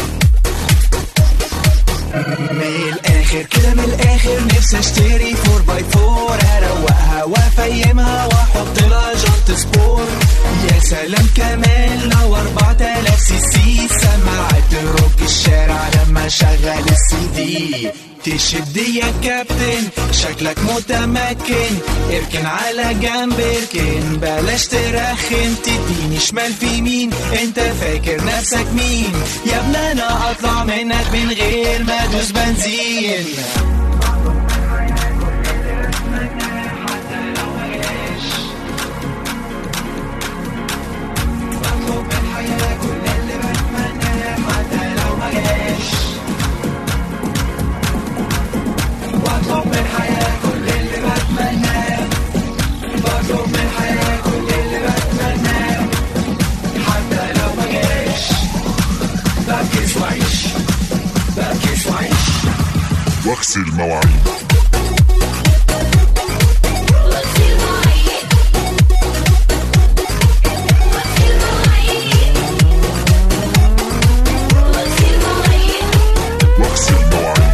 من الاخر كده من الاخر نفسي اشتري 4 باي 4 اروقها وافيمها واحط لها جنط سبور يا سلام كمان لو 4000 سي سي سماعات تروك الشارع لما شغل السي دي تشد يا كابتن شكلك متمكن اركن على جنب اركن بلاش ترخن تديني شمال في يمين انت فاكر نفسك مين يا ابن انا اطلع منك من غير ما ادوس بنزين واغسل مواعين واغسل مواعين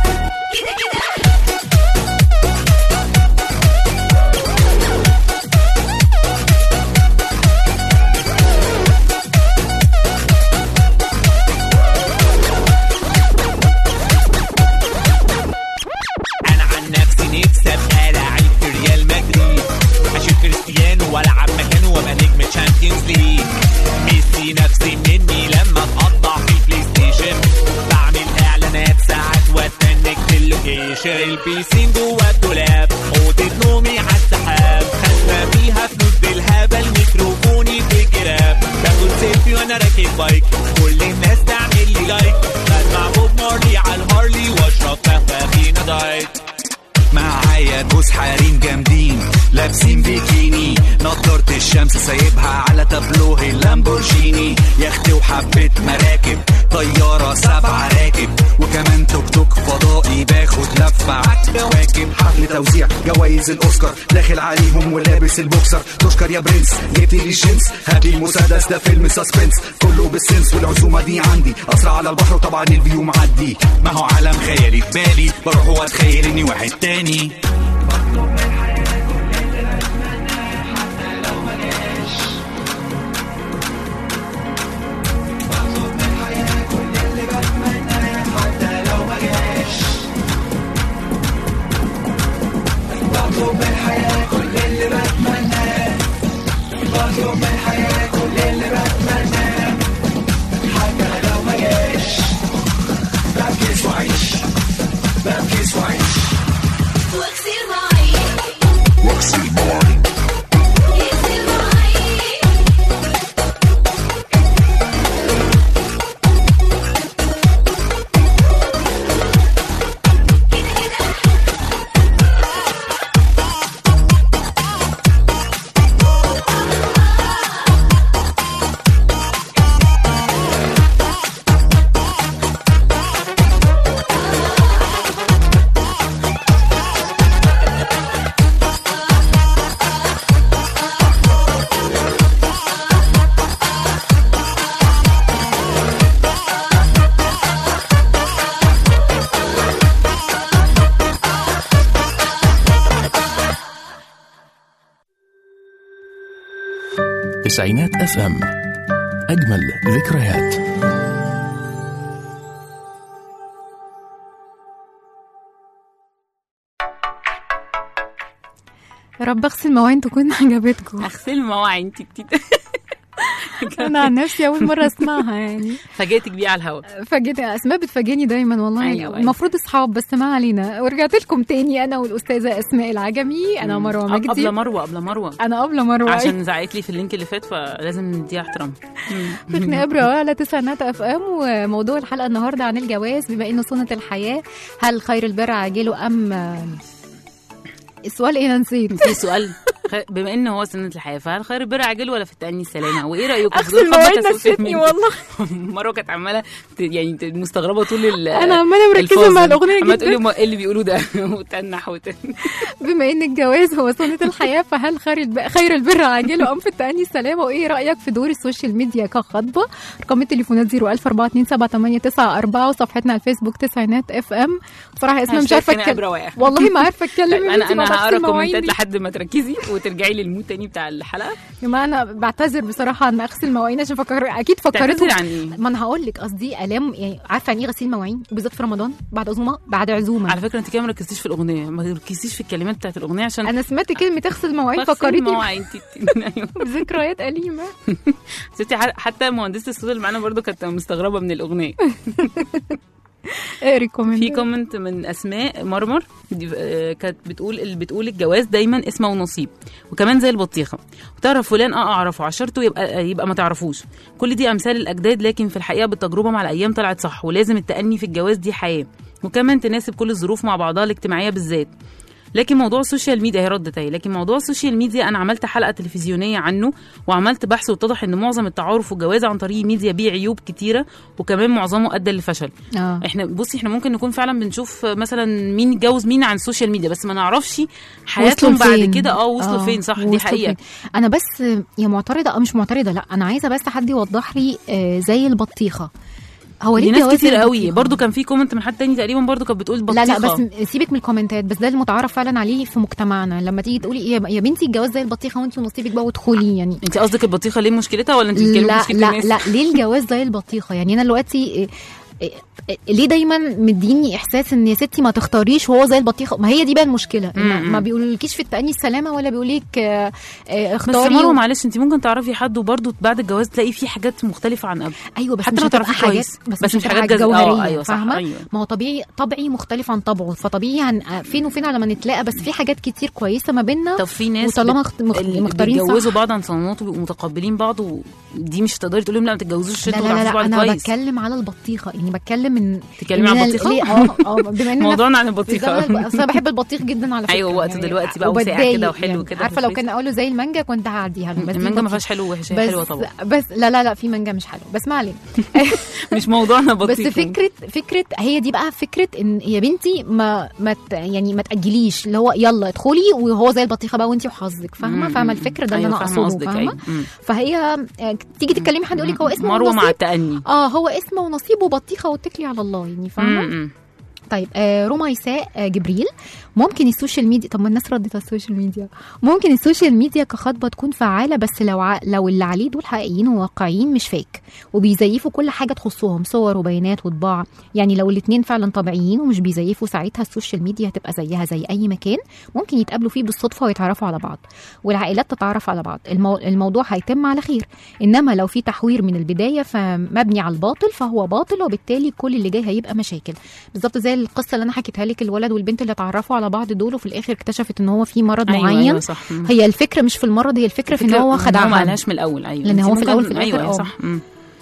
انا عن نفسي نفسي ابقى لعيب في ريال مدريد اشوف كريستيانو والعب مكانه وابقى نجم تشامبيونز ليج ميسي نفسي مني لما اتقطع في البلاي ستيشن بعمل اعلانات ساعات واستنك في اللوكيشن البيسين جوه الدولاب اوضه نومي على السحاب خدنا فيها فلوس بالهبل ميكروفوني في الجراب باخد باخد سيلفي وانا راكب بايك كل الناس تعمل لي لايك بسمع بوب مارلي على الهارلي واشرب فخفخينة دايت معايا جوز حريم جامدين لابسين بيكيني نضارة الشمس سايبها على تابلوه اللامبورجيني يخت وحبة مراكب طيارة سبعة راكب وكمان توك توك فضائي باخد لفة عالكواكب حفل توزيع جوايز الأوسكار داخل عليهم ولابس البوكسر تشكر يا برنس جبت لي الجنس هابي المسدس ده فيلم سسبنس كله بالسنس والعزومة دي عندي أسرع على البحر وطبعا الفيو معدي ما هو عالم خيالي في بالي بروح واتخيل اني واحد تاني واغسل مواعين واغسل مواعين اغسل مواعين تسعينات اف ام اجمل ذكريات يا رب اغسل مواعين تكون عجبتكم اغسل مواعين تيت تيت انا عن نفسي اول مره اسمعها يعني فاجئتك بيه على الهوا فاجئت اسماء بتفاجئني دايما والله أيوة، أيوة أيوة. المفروض اصحاب بس ما علينا ورجعت لكم تاني انا والاستاذه اسماء العجمي انا مروه قبل مجدي مروه قبل مروه انا قبل مروه عشان زعقت لي في اللينك اللي فات فلازم نديها احترام احنا ابره على تسعينات اف ام وموضوع الحلقه النهارده عن الجواز بما انه سنه الحياه هل خير البر عاجله ام السؤال ايه انا نسيت في سؤال خ- بما ان هو سنه الحياه فهل خير البر عاجل ولا في التأني السلامه وايه رايكم في اغسل دول خبط مواعين السوشيال نسيتني ميديا؟ والله مروه كانت عماله ت- يعني ت- مستغربه طول ال انا عماله مركزه الفاظ. مع الاغنيه عماله جدا تقولي هما ايه اللي بيقولوه ده وتنح وتن بما ان الجواز هو سنه الحياه فهل خير الب... خير البر عاجله ام في التأني السلامه وايه رايك في دور السوشيال ميديا كخطبه رقم التليفونات 014278994 وصفحتنا على الفيسبوك تسعينات اف ام بصراحه اسمها مش عارفه هاشتاج اتكلم كنابرة واقع. والله ما عارفه اتكلم طيب يا انا بنتي انا بعد أغسل هقرا مواعين كومنتات دي. لحد ما تركزي وترجعي للمود تاني بتاع الحلقه يا جماعه انا بعتذر بصراحه ان اغسل مواعين عشان فكر اكيد فكرتهم تعتذري عن ايه؟ ما انا هقول لك قصدي الام يعني عارفه يعني ايه غسيل مواعين وبالذات في رمضان بعد عزومه بعد عزومه على فكره انت كده ما ركزتيش في الاغنيه ما ركزتيش في الكلمات بتاعت الاغنيه عشان انا سمعت كلمه اغسل مواعين بغسل فكرتني مواعين تيت- أيوة. بذكريات اليمه ستي ح- حتى مهندسه الصوت اللي معانا برضو كانت مستغربه من الاغنيه اقري كومنت في كومنت من اسماء مرمر دي- آه، كانت بتقول اللي بتقول الجواز دايما اسمه ونصيب وكمان زي البطيخه وتعرف فلان اه اعرفه عشرته يبقى يبقى ما تعرفوش كل دي امثال الاجداد لكن في الحقيقه بالتجربه مع الايام طلعت صح ولازم التاني في الجواز دي حياه وكمان تناسب كل الظروف مع بعضها الاجتماعيه بالذات لكن موضوع السوشيال ميديا هي ردت اهي لكن موضوع السوشيال ميديا انا عملت حلقه تلفزيونيه عنه وعملت بحث واتضح ان معظم التعارف والجواز عن طريق الميديا بيه عيوب كتيره وكمان معظمه ادى للفشل اه احنا بصي احنا ممكن نكون فعلا بنشوف مثلا مين اتجوز مين عن السوشيال ميديا بس ما نعرفش حياتهم وصلوا بعد فين؟ كده اه وصلوا آه، فين صح دي وصلوا حقيقه فين. انا بس يا معترضه او مش معترضه لا انا عايزه بس حد يوضح لي آه، زي البطيخه هو دي ليه ناس جواز كتير قوي البطيخة؟ برضو كان في كومنت من حد تاني تقريبا برضو كانت بتقول بطيخه لا لا بس سيبك من الكومنتات بس ده المتعارف فعلا عليه في مجتمعنا لما تيجي تقولي إيه يا يا بنتي الجواز زي البطيخه وانت ونصيبك بقى وادخلي يعني انت قصدك البطيخه ليه مشكلتها ولا انت بتتكلمي لا مشكله لا الناس لا ليه الجواز زي البطيخه يعني انا دلوقتي إيه- إيه- ليه دايما مديني احساس ان يا ستي ما تختاريش وهو زي البطيخه ما هي دي بقى المشكله إن مم. ما بيقولولكيش في التأني السلامه ولا بيقولك آه، آه، بس اختاري مروه و- معلش انت ممكن تعرفي حد وبرده بعد الجواز تلاقي فيه حاجات مختلفه عن قبل ايوه بس حتى مش لو هتبقى تعرفي حاجات كويس بس, بس مش مش هتبقى حاجات حاجات جز- آه، جوهريه أيوة صح، فاهمه أيوة. ما هو طبيعي طبعي مختلف عن طبعه فطبيعي هن... فين وفين على ما نتلاقى بس في حاجات كتير كويسه ما بيننا طب في ناس وطالما بت- اخت- مخ- اللي مختارين بيتجوزوا صح. بعض عن صالونات وبيبقوا متقبلين بعض ودي مش هتقدري تقولي لهم لا ما تتجوزوش لا انتوا لا لا, وتعرفوا لا بعض انا كويس بتكلم على البطيخه يعني بتكلم من تتكلمي عن إن أنا البطيخة؟ ليه- اه اه بما ان أنا- موضوعنا عن البطيخة. بالظبط، اصل انا بحب البطيخ جدا على فكره أيوة، وقته دلوقتي بقى وساقع وبتضايق كده وحلو كده عارفه لو بالفريز. كان اقوله زي المانجا كنت هعديها له، بس دي المانجا ما البطيخة. فيهاش حلو ووحش هي بس حلوه طبعا بس لا لا لا في مانجا مش حلو بس ما علينا مش موضوعنا بس بطيخ فكره فكره هي دي بقى فكره ان يا بنتي ما ما ت- يعني ما تاجليش اللي هو يلا ادخلي وهو زي البطيخه بقى وانت وحظك فاهمه مم، فاهمه مم. الفكره ده اللي أيوة، انا فاهمة اقصده قصدك، فاهمه أيوة. مم. فهي آه، تيجي تتكلمي حد يقول لك هو اسمه مروه مع ونصيب. التأني اه هو اسمه ونصيب وبطيخه واتكلي على الله يعني فاهمه مم. طيب آه رميساء آه جبريل ممكن السوشيال ميديا طب ما الناس ردت على السوشيال ميديا ممكن السوشيال ميديا كخطبه تكون فعاله بس لو ع... لو اللي عليه دول حقيقيين وواقعيين مش فيك وبيزيفوا كل حاجه تخصهم صور وبيانات وطباع يعني لو الاتنين فعلا طبيعيين ومش بيزيفوا ساعتها السوشيال ميديا هتبقى زيها زي اي مكان ممكن يتقابلوا فيه بالصدفه ويتعرفوا على بعض والعائلات تتعرف على بعض المو... الموضوع هيتم على خير انما لو في تحوير من البدايه فمبني على الباطل فهو باطل وبالتالي كل اللي جاي هيبقى مشاكل بالظبط زي القصه اللي انا حكيتها لك الولد والبنت اللي اتعرفوا على بعض دول وفي الاخر اكتشفت ان هو في مرض أيوة، معين أيوة، صح. مم. هي الفكره مش في المرض هي الفكره في ان هو ما خدعها قالهاش من الاول ايوه لأن انت هو في ممكن- الأول في الآخر ايوه أيوة آه. صح مم.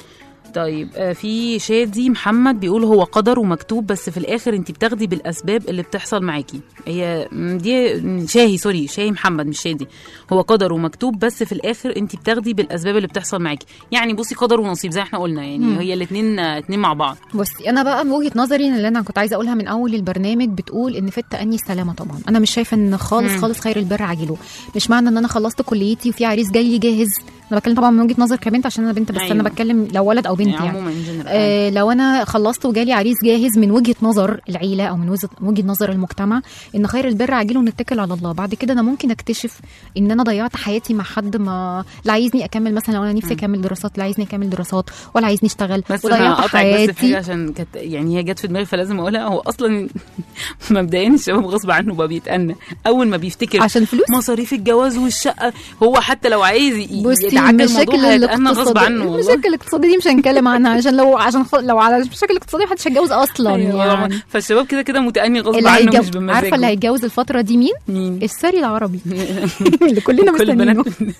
طيب آه، في شادي محمد بيقول هو قدر ومكتوب بس في الاخر انت بتاخدي بالاسباب اللي بتحصل معاكي هي مم، دي مم، شاهي سوري شاهي محمد مش شادي هو قدر ومكتوب بس في الاخر انت بتاخدي بالاسباب اللي بتحصل معاكي يعني بصي قدر ونصيب زي ما احنا قلنا يعني مم. هي الاثنين اتنين مع بعض بصي انا بقى من وجهه نظري اللي انا كنت عايزه اقولها من اول البرنامج بتقول ان في التاني السلامه طبعا انا مش شايفه ان خالص مم. خالص خير البر عاجله مش معنى ان انا خلصت كليتي وفي عريس جاي لي جاهز انا بتكلم طبعا من وجهه نظر كبنت عشان انا بنت بس أيوة. انا بتكلم لو ولد او بنت يعني يعني عموما in general. آه لو انا خلصت وجالي عريس جاهز من وجهه نظر العيله او من وجهه وجهه نظر المجتمع ان خير البر عاجله ونتكل على الله بعد كده انا ممكن اكتشف ان انا ضيعت حياتي مع حد ما لا عايزني اكمل مثلا لو انا نفسي اكمل دراسات لا عايزني اكمل دراسات ولا عايزني اشتغل بس وضيعت انا هقطعك بس في حاجه حياتي عشان كانت يعني هي جت في دماغي فلازم اقولها هو اصلا مبدئيا الشباب غصب عنه بقى بيتأنى اول ما بيفتكر عشان فلوس مصاريف الجواز والشقه هو حتى لو عايز ي- بصي يتعدى المشاكل الموضوع هيتأنى غصب الاقتصادية عنه والله المشاكل الاقتصادية دي مش هنتكلم عنها عشان لو عشان خ... لو على المشاكل الاقتصادية محدش هيتجوز اصلا أيوة طبعاً. يعني فالشباب كده كده متأني غصب اللي عنه هيتجوز مش بمزاجه عارفة اللي هيتجوز الفترة دي مين؟ مين؟ الساري العربي اللي كلنا كل مستنيينه البنات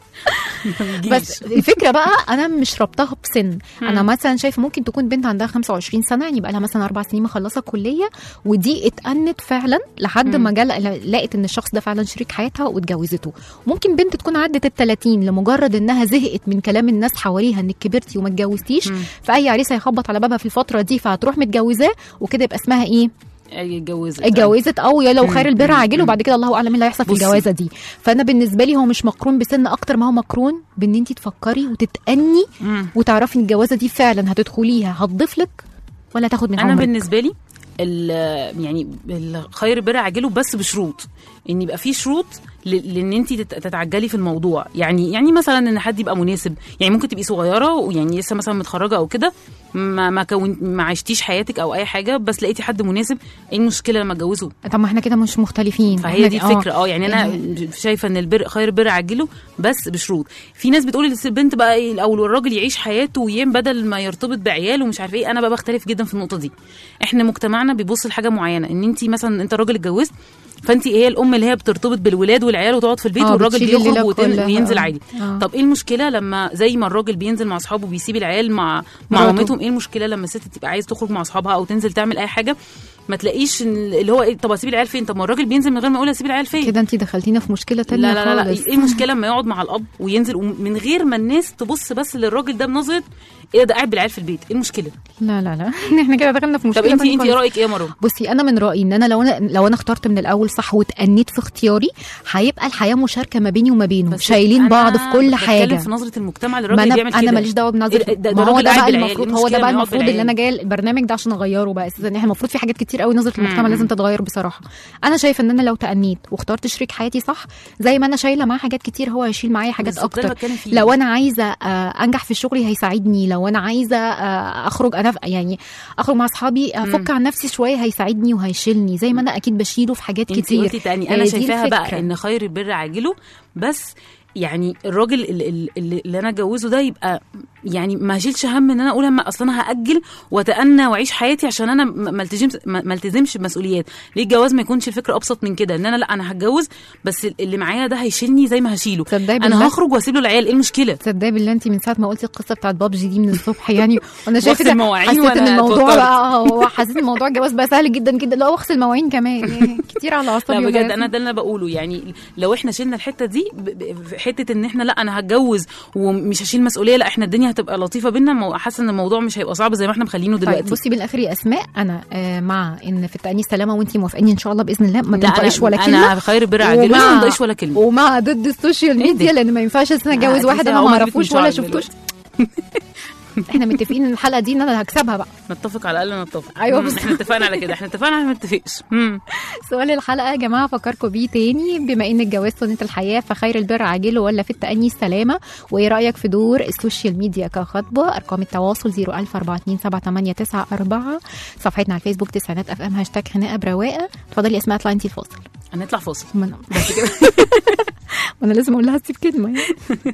بس الفكره بقى انا مش ربطها بسن انا مثلا شايفه ممكن تكون بنت عندها 25 سنه يعني بقى لها مثلا اربع سنين مخلصه كليه ودي اتأنت فعلا لحد ما جال لقت ان الشخص ده فعلا شريك حياتها واتجوزته ممكن بنت تكون عدت ال 30 لمجرد انها زهقت من كلام الناس حواليها انك كبرتي وما اتجوزتيش فاي عريس هيخبط على بابها في الفتره دي فهتروح متجوزاه وكده يبقى اسمها ايه اتجوزت اتجوزت او يا لو مم. خير البر مم. عاجله وبعد كده الله اعلم ايه اللي هيحصل في بصي. الجوازه دي فانا بالنسبه لي هو مش مقرون بسن اكتر ما هو مقرون بان انت تفكري وتتأني مم. وتعرفي ان الجوازه دي فعلا هتدخليها هتضيف لك ولا تاخد من انا عمرك بالنسبه لي ال- يعني الخير بر عاجله بس بشروط ان يبقى في شروط ل- لان انت تت- تتعجلي في الموضوع يعني يعني مثلا ان حد يبقى مناسب يعني ممكن تبقي صغيره ويعني لسه مثلا متخرجه او كده ما ما كون ما عشتيش حياتك او اي حاجه بس لقيتي حد مناسب ايه المشكله لما اتجوزه طب ما احنا كده مش مختلفين فهي إحنا دي آه. الفكره اه يعني انا شايفه ان البر خير البر عجله بس بشروط في ناس بتقول البنت بقى ايه او الراجل يعيش حياته ويم بدل ما يرتبط بعيال ومش عارف ايه انا بقى بختلف جدا في النقطه دي احنا مجتمعنا بيبص لحاجه معينه ان انت مثلا انت راجل اتجوزت فانت هي الام اللي هي بترتبط بالولاد والعيال وتقعد في البيت آه، والراجل بتشيل بيخرج الليلة وتن- كلها. وينزل آه. عادي آه. طب ايه المشكله لما زي ما الراجل بينزل مع اصحابه وبيسيب العيال مع مع مراته. مامتهم ايه المشكله لما الست تبقى عايز تخرج مع اصحابها او تنزل تعمل اي حاجه ما تلاقيش إن اللي هو ايه طب اسيب العيال فين طب ما الراجل بينزل من غير ما يقول اسيب العيال فين كده انت دخلتينا في مشكله تانية لا لا لا, لا. خالص. ايه المشكله لما يقعد مع الاب وينزل ومن غير ما الناس تبص بس للراجل ده بنظره ايه ده قاعد بالعيال في البيت ايه المشكله لا لا لا احنا كده دخلنا في مشكله طب انت تانية انت ايه خالص. رايك ايه يا مروه بصي انا من رايي ان انا لو انا لو انا اخترت من الاول صح واتأنيت في اختياري هيبقى الحياه مشاركه ما بيني وما بينه بس شايلين أنا بعض في كل بتكلم حاجه في نظره المجتمع ما للراجل اللي انا بيعمل كده انا ماليش دعوه بنظره إيه ده- ده ما هو راجل ده قاعد بقى بالعيال، المفروض إيه هو ده المشكلة بقى لما يقعد المفروض اللي بالعيال؟ انا جايه البرنامج ده عشان اغيره بقى اساسا احنا المفروض في حاجات كتير كتير قوي نظره المجتمع مم. لازم تتغير بصراحه انا شايفه ان انا لو تأنيت واخترت شريك حياتي صح زي ما انا شايله معاه حاجات كتير هو هيشيل معايا حاجات بالظبط، ده اللي اكتر بتكلم فيه. لو انا عايزه آه، انجح في شغلي هيساعدني لو انا عايزه آه، اخرج انا يعني اخرج مع اصحابي افك عن نفسي شويه هيساعدني وهيشيلني زي ما انا اكيد بشيله في حاجات انت كتير قلتي تاني آه، انا دي شايفاها بقى الفكرة. ان خير البر عاجله بس يعني الراجل اللي, اللي, اللي انا اتجوزه ده يبقى يعني ما اشيلش هم ان انا اقول اما اصلا انا هاجل واتأنى واعيش حياتي عشان انا ما ما التزمش ما ما التزمش بمسؤوليات ليه الجواز ما يكونش الفكره ابسط من كده ان انا لا انا هتجوز بس اللي معايا ده هيشيلني زي ما هشيله تصدقي بالله؟ انا هخرج واسيب له العيال ايه المشكله تصدقي بالله انت من ساعه ما قلتي القصه بتاعت بابجي دي من الصبح يعني وانا شايفه واغسل ده مواعين حسيت ان وأنا الموضوع اتوترت. بقى هو حسيت ان الموضوع الجواز بقى سهل جدا جدا لا واغسل مواعين كمان يعني كتير على اعصابي لا بجد وجهازي. انا ده اللي انا بقوله يعني لو احنا شلنا الحته دي ب- ب- في حته ان احنا لا انا هتجوز ومش هشيل مسؤوليه لا احنا الدنيا هتبقى لطيفه بينا مو- حاسه ان الموضوع مش هيبقى صعب زي ما احنا مخلينه دلوقتي طيب بصي بالاخر يا اسماء انا آه مع ان في التأني السلامه وانت موافقاني ان شاء الله باذن الله ما لا، تنطقيش أنا- ولا كلمه انا خير البر عاجل ومع- ما تنطقيش ولا كلمه ومع ضد السوشيال إيه ميديا ده؟ لان ما ينفعش انا اتجوز آه، واحد انا هقوم ما أجيب اعرفوش من ولا شعري شفتوش دلوقتي. احنا متفقين ان الحلقه دي ان انا هكسبها بقى نتفق على الاقل نتفق أيوة مم، بالظبط. احنا اتفقنا على كده احنا اتفقنا على ما نتفقش مم. سؤال الحلقه يا جماعه افكركم بيه تاني بما ان الجواز سنه الحياه فخير البر عاجله ولا في التأني السلامه وايه رايك في دور السوشيال ميديا كخطبه ارقام التواصل 014278994 صفحتنا على الفيسبوك تسعينات اف ام هاشتاج خناقه برواقه اتفضلي يا اسماء اطلعي انت الفاصل هنطلع فاصل ما انا ما انا لازم اقول لها تسيب كلمه يعني.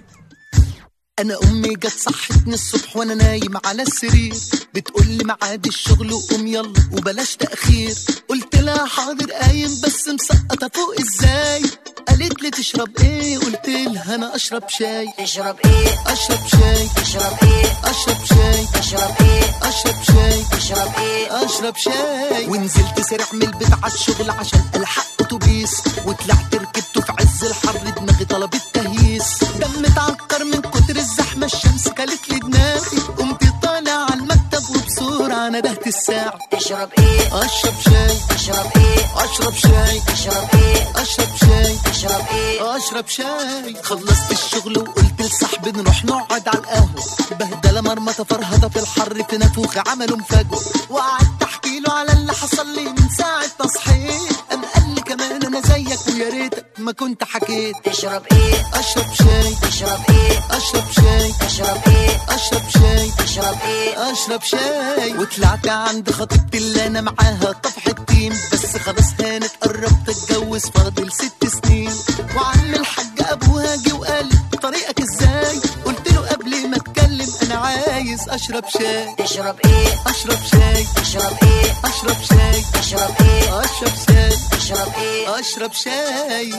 انا امي جت صحتني الصبح وانا نايم على السرير بتقول لي ميعاد الشغل وقوم يلا وبلاش تاخير قلت لها حاضر قايم بس مسقطه فوق ازاي قالت لي تشرب ايه قلت لها انا اشرب شاي تشرب ايه اشرب شاي تشرب ايه اشرب شاي تشرب ايه اشرب شاي تشرب ايه اشرب شاي ونزلت سريع من البيت على الشغل عشان الحق اتوبيس وطلعت ركبته في عز الحر دماغي طلبت تهييس دم اتعكر من كتر الزحمه الشمس كلت لي دماغي قمت طالع على المكتب وبسرعه ندهت الساعه تشرب ايه اشرب شاي تشرب ايه اشرب شاي تشرب ايه اشرب شاي تشرب ايه اشرب شاي خلصت الشغل وقلت لصاحبي نروح نقعد على القهوه بهدله مرمطه فرهضه في الحر في نافوخ عملوا مفاجاه وقعدت احكي له على اللي حصل لي من ساعه ما صحيت قام قال لي كمان انا زيك ويا ريتك ما كنت حكيت تشرب ايه اشرب شاي تشرب ايه اشرب شاي تشرب ايه اشرب شاي تشرب ايه اشرب شاي وطلعت عند خطيبتي اللي انا معاها طفح التيم بس خلاص هانت قربت اتجوز فاضل ست سنين وعم الحاج ابوها جه وقال لي طريقك ازاي قلت له قبل ما اتكلم انا عايز اشرب شاي تشرب ايه اشرب شاي تشرب ايه اشرب شاي تشرب ايه اشرب شاي تشرب ايه اشرب شاي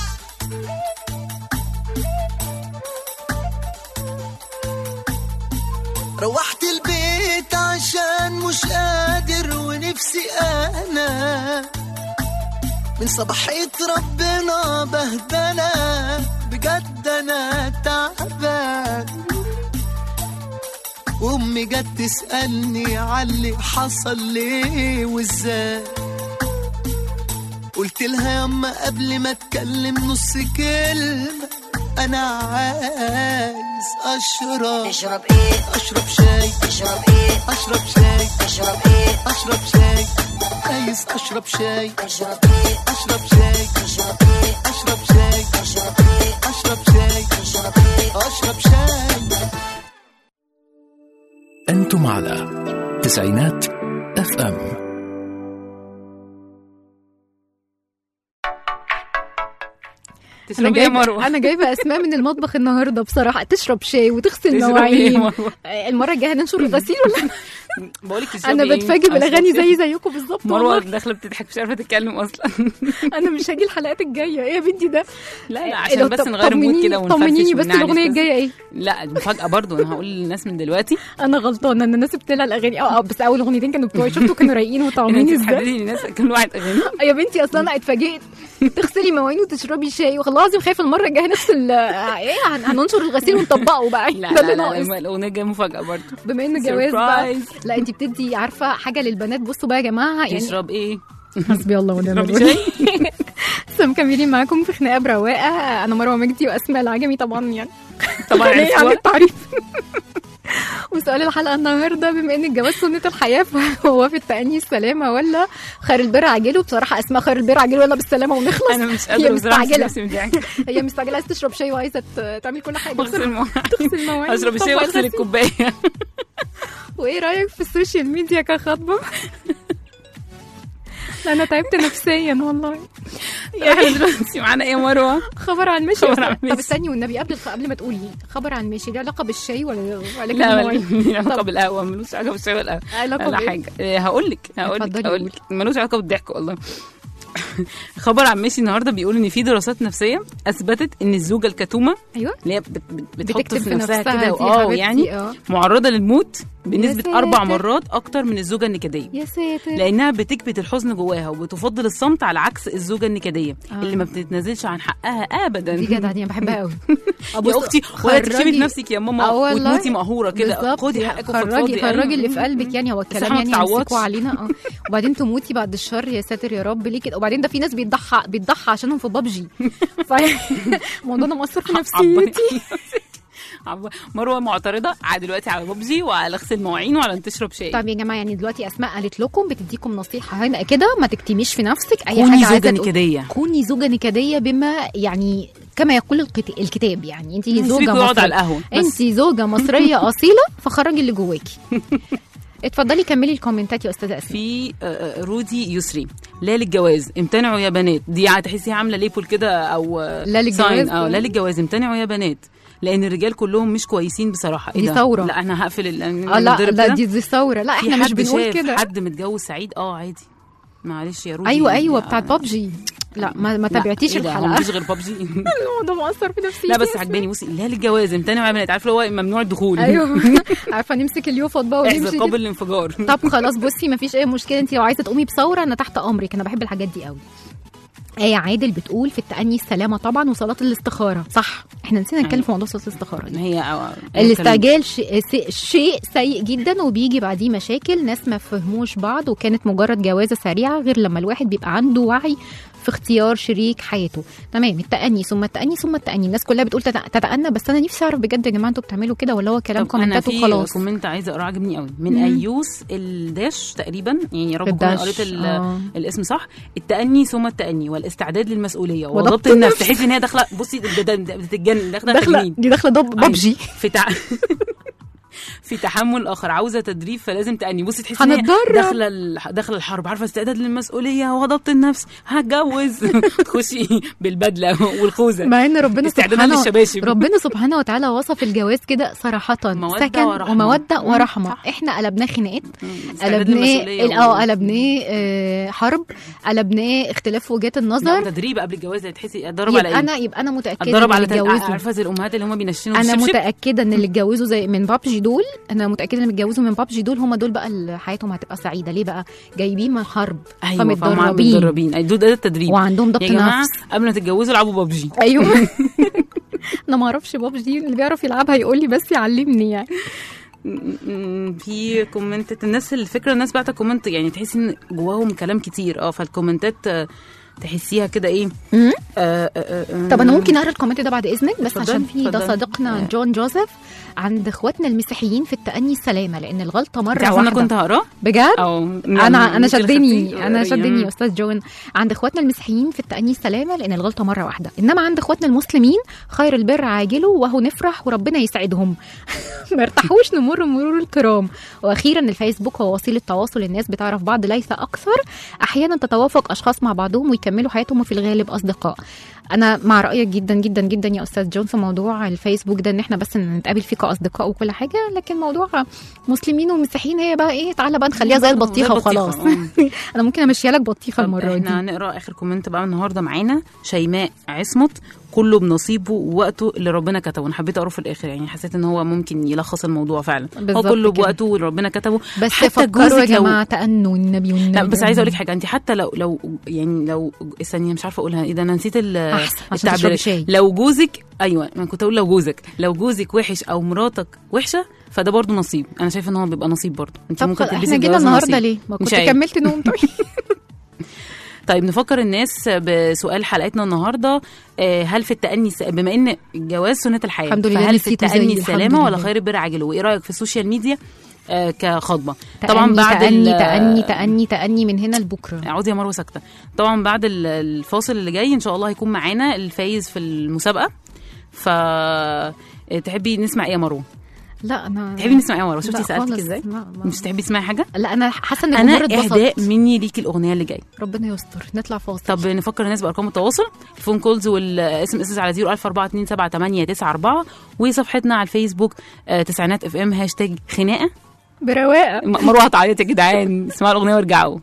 روحت البيت عشان مش قادر ونفسي انا من صباحية ربنا بهدلة بجد انا تعبان وامي جت تسألني عاللي حصل ليه وازاي قلت لها ياما قبل ما اتكلم نص كلمة انا عايز اشرب اشرب ايه اشرب شاي اشرب ايه اشرب شاي اشرب ايه اشرب شاي عايز اشرب شاي اشرب ايه اشرب شاي اشرب ايه اشرب شاي اشرب ايه اشرب شاي اشرب ايه اشرب شاي أنتم على تسعينات اف ام انا تشربي ايه يا جايبه مروه انا جايبه اسماء من المطبخ النهارده بصراحه تشرب شاي وتغسل تشربي ايه يا مواعين مروه المره الجايه هننشر الغسيل ولا بقول لك تشربي انا ايه؟ بتفاجئ بالاغاني أشرب زي إيه؟ زيكم بالظبط مروه والله. داخله بتضحك مش عارفه تتكلم اصلا انا مش هاجي الحلقات الجايه ايه يا بنتي ده لا لا إيه عشان ده؟ بس طب- نغير المود طمنيني- كده ونفرفش طمنيني بس ونعنف الاغنيه الجايه ايه لا مفاجاه برضو انا هقول للناس من دلوقتي انا غلطانه ان انا سبت لها الاغاني اه آه، بس اول اغنيتين كانوا بتوعي شفتوا كانوا رايقين ان وطعمين انت ازاي تحددي للناس كل واحد اغاني يا بنتي اصلا انا اتفاجئت تغسلي مواعين وتشربي شاي والله العظيم خايفه المره الجايه نغسل آه، ايه هن- هننشر الغسيل ونطبقه بقى لا ده لا اللي لا, ناقص لا الاغنيه الجايه مفاجاه برضو بما ان جواز بقى Surprise. لا انت بتدي عارفه حاجه للبنات بصوا بقى يا جماعه يعني تشرب ايه حسبي الله ونعم تشربي الوكيل شاي لسه مكملين معاكم في خناقه برواقه انا مروه مجدي واسماء العجمي طبعا يعني طبعا ليه عن عرفتوها. التعريف وسؤال الحلقه النهارده بما ان الجواز سنه الحياه فهو في التأني السلامه ولا خير البر عاجله بصراحه اسماء خير البر عاجله يلا بالسلامه ونخلص انا مش هي قادره بصراحه مستعجله أمسك نفسي من دي حاجة. هي مستعجله عايزه تشرب شاي وعايزه ت- تعمل كل حاجه اغسل المواعين تغسل المواعين اشرب الشاي وتطبق واغسل الغسيل. الكوبايه وايه رايك في السوشيال ميديا كخطبه لا انا تعبت نفسيا والله احنا دلوقتي معانا ايه يا مروه خبر عن ماشي خبر عن طب ماشي. استني والنبي قبل قبل ما تقولي خبر عن ماشي ليه علاقه بالشاي ولا ولا لا المواعين؟ ملوش علاقه طب بالقهوه ملوش علاقه بالشاي والقهوه علاقه ولا بإيه؟ حاجه إيه، هقول لك هقول لك اتفضلي هقول لك ملوش علاقه بالضحك والله خبر عن ماشي النهارده بيقول ان في دراسات نفسيه اثبتت ان الزوجه الكتومه ايوه اللي هي بت- بت- بتحط بتكتب في في نفسها نفسها كده دي اه حبيبتي، يعني اه. معرضه للموت بنسبه ساتر. اربع مرات اكتر من الزوجه النكديه يا ساتر لانها بتكبت الحزن جواها وبتفضل الصمت على عكس الزوجه النكديه آه. اللي ما بتتنازلش عن حقها ابدا دي جدع دي انا بحبها قوي يا اختي ولا تكتمي في نفسك يا ماما اه والله. وتموتي مقهوره كده بالظبط. خدي حقك خرجي وفضفضي خرجي اللي في أيوة. قلبك يعني هو الكلام صح ما يعني تتعوضش. يمسكوا علينا اه وبعدين تموتي بعد الشر يا ساتر يا رب ليه كده وبعدين ده في ناس بيتضحى بيتضحى عشانهم في بابجي الموضوع ده مؤثر في نفسيتي عب- مروه معترضه على دلوقتي على ببجي وعلى غسل مواعين وعلى ان تشرب شاي طب يا جماعه يعني دلوقتي اسماء قالت لكم بتديكم نصيحه هنا كده ما تكتميش في نفسك اي كوني حاجه زوجة عايزه تقول- نكدية. كوني زوجه نكديه بما يعني كما يقول الكت- الكتاب يعني انت سيبك زوجه ويقعد مصريه على القهوة، بس. انت زوجه مصريه اصيله فخرجي اللي جواكي اتفضلي كملي الكومنتات يا استاذه اسماء في آه، آه، رودي يسري لا للجواز امتنعوا يا بنات دي تحسيها عامله ليبل كده او آه، لا للجواز. sign. اه لا للجواز امتنعوا يا بنات لان الرجال كلهم مش كويسين بصراحه دي ده؟ ثورة. لا انا هقفل ال- اه لا نضرب لا كده. دي دي ثوره لا في احنا مش حد بنقول شاف كده حد متجوز سعيد اه عادي معلش يا رودي ايوه ايوه آه، بتاعت بابجي لا ما, ما لا، تابعتيش إيه ده؟ هو الحلقه مفيش غير بابجي الموضوع مؤثر في نفسيتي لا بس عجباني بصي لا للجواز امتنعوا يا بنات عارفه اللي هو ممنوع الدخول ايوه عارفه نمسك اليوفط بقى ونمشي احذر كده. قابل للانفجار طب خلاص بصي مفيش اي مشكله انت لو عايزه تقومي بثوره انا تحت امرك انا بحب الحاجات دي قوي آية عادل بتقول في التأني السلامة طبعا وصلاة الاستخارة صح احنا نسينا نتكلم أيوة. في موضوع صلاة الاستخارة ان دي هي آه، الاستعجال شيء, شيء سيء جدا وبيجي بعديه مشاكل ناس ما فهموش بعض وكانت مجرد جوازة سريعة غير لما الواحد بيبقى عنده وعي في اختيار شريك حياته تمام التأني ثم التأني ثم التأني الناس كلها بتقول تت- تتأنى بس انا نفسي اعرف بجد يا جماعة انتوا بتعملوا كده ولا هو كلام طب انا كومنتات في وخلاص كومنت عايزه اقراه عجبني قوي من مم. ايوس الداش تقريبا يعني يا رب اكون الداش، قريت ال- آه. الاسم صح التأني ثم التأني والاستعداد للمسؤوليه وضبط وضبط النفس النفس. تحسي ان هي داخله بصي ده- ده- ده بتتجنن داخله داخله تجنين. دي داخله ضب- ببجي أيوة. في تع... في تحمل اخر عاوزه تدريب فلازم تأني بصي تحسي ان هي هنتدرب. داخله ال- داخله الحرب عارفه استعداد للمسؤوليه وضبط النفس هتجوز تخشي بالبدله والخوذه مع ان ربنا استعدادا سبحانه للشباشب. ربنا سبحانه وتعالى وصف الجواز كده صراحة مودة سكن ورحمة. ومودة مم، ورحمة صح. احنا قلبناه خناقات استعداد قلبناه للمسؤولية ال- اه و- قلبناه آه، حرب قلبناه اختلاف وجهات لا النظر تدريب قبل الجواز تحسي اتدرب على يبقى ايه انا يبقى انا متأكدة اتدرب ان على اللي تل... اتجوزوا عارفه زي الامهات اللي هم بينشنوا انا بالشبشب؟ متأكدة ان اللي اتجوزوا زي من بابجي دول انا متأكدة ان اللي اتجوزوا من بابجي دول هم دول بقى اللي حياتهم هتبقى سعيدة ليه بقى جايبين من حرب ايوه فهم فمتدربين متدربين أي دول ده التدريب وعندهم ضبط يا جماعه نفس قبل ما تتجوزوا العبوا ببجي ايوه انا ما اعرفش بابجي اللي بيعرف يلعبها يقول لي بس يعلمني يعني م- في كومنتات الناس الفكره الناس بعت كومنت يعني تحسي ان جواهم كلام كتير اه فالكومنتات آه، تحسيها كده ايه مم. آه آه آه طب انا ممكن اقرا الكومنت ده بعد اذنك بس اتفضلي، عشان في ده اتفضلي. صديقنا آه. جون جوزيف عند اخواتنا المسيحيين في التأني السلامه لان الغلطه انت مره عارفه انا واحده كنت هقراه بجد او انا انا انت اللي شدني خدتيه؟ انا آه، شدني مم. يا استاذ جون عند اخواتنا المسيحيين في التأني السلامه لان الغلطه مره واحده انما عند اخواتنا المسلمين خير البر عاجله وهو نفرح وربنا يسعدهم ما ارتاحوش نمر مرور الكرام واخيرا الفيسبوك هو وسيله تواصل الناس بتعرف بعض ليس اكثر احيانا تتوافق اشخاص مع بعضهم ويكملوا حياتهم وفي الغالب اصدقاء انا مع رايك جدا جدا جدا يا استاذ جون في موضوع الفيسبوك ده ان احنا بس نتقابل فيه كاصدقاء وكل حاجه لكن موضوع مسلمين ومسيحيين هي بقى ايه تعالى بقى نخليها زي البطيخه وخلاص آه. انا ممكن امشيها لك بطيخه طب المره احنا دي هنقرا اخر كومنت بقى النهارده معانا شيماء عصمت كله بنصيبه ووقته اللي ربنا كتبه انا حبيت اقراه في الاخر يعني حسيت ان هو ممكن يلخص الموضوع فعلا هو بالظبط كله كده. بوقته واللي ربنا كتبه بس حتى فكروا يا جوزك لو- جماعه تأنوا النبي والنبي لا بس عايزه اقول لك حاجه انت حتى لو لو يعني لو ثانيه مش عارفه اقولها ايه ده انا نسيت ال- أحسن، عشان تشربي شاي. لو جوزك ايوه انا كنت اقول لو جوزك لو جوزك وحش او مراتك وحشه فده برضه نصيب انا شايفه ان هو بيبقى نصيب برضه انت طب ممكن خلاص، تلبسي احنا جينا الجواز النهارده نصيب. ليه؟ ما مش كنت عيب. كملت نوم طيب طيب نفكر الناس بسؤال حلقتنا النهارده آه، هل في التأني س- بما ان الجواز سنة الحياة الحمد لله فهل في نسيته التأني زيي، الحمد السلامة ولا لله. خير البر عاجله وايه رأيك في السوشيال ميديا آه، كخطبة طبعا بعد تأني ال- تأني تأني تأني من هنا لبكره عودي يا مروه ساكته طبعا بعد ال- الفاصل اللي جاي ان شاء الله هيكون معانا الفايز في المسابقه ف تحبي نسمع ايه يا مروه لا انا تحبي نسمع ايه يا مروه لا شفتي سالتك خالص، ازاي لا، لا. مش تحبي تسمعي حاجه لا انا حاسه ان انا الجمهور اتبسط اهداء مني ليكي الاغنيه اللي جايه ربنا يستر نطلع فاصل طب نفكر الناس بارقام التواصل الفون كولز والاس ام اس على 014278994 وصفحتنا على الفيسبوك آه، تسعينات اف ام هاشتاج خناقه برواقه م- مروه هتعيط يا جدعان اسمعوا الاغنيه وارجعوا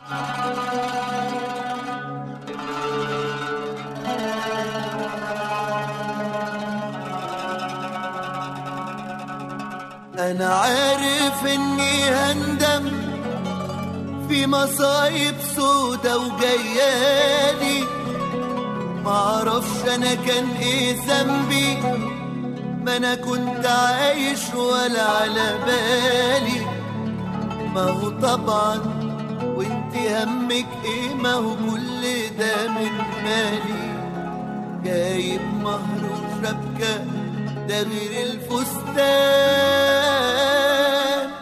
انا عارف اني هندم في مصايب سودا وجيالي معرفش انا كان ايه ذنبي ما انا كنت عايش ولا على بالي ما هو طبعا وانت همك ايه ما هو كل ده من مالي جايب مهر وشبكة ده غير الفستان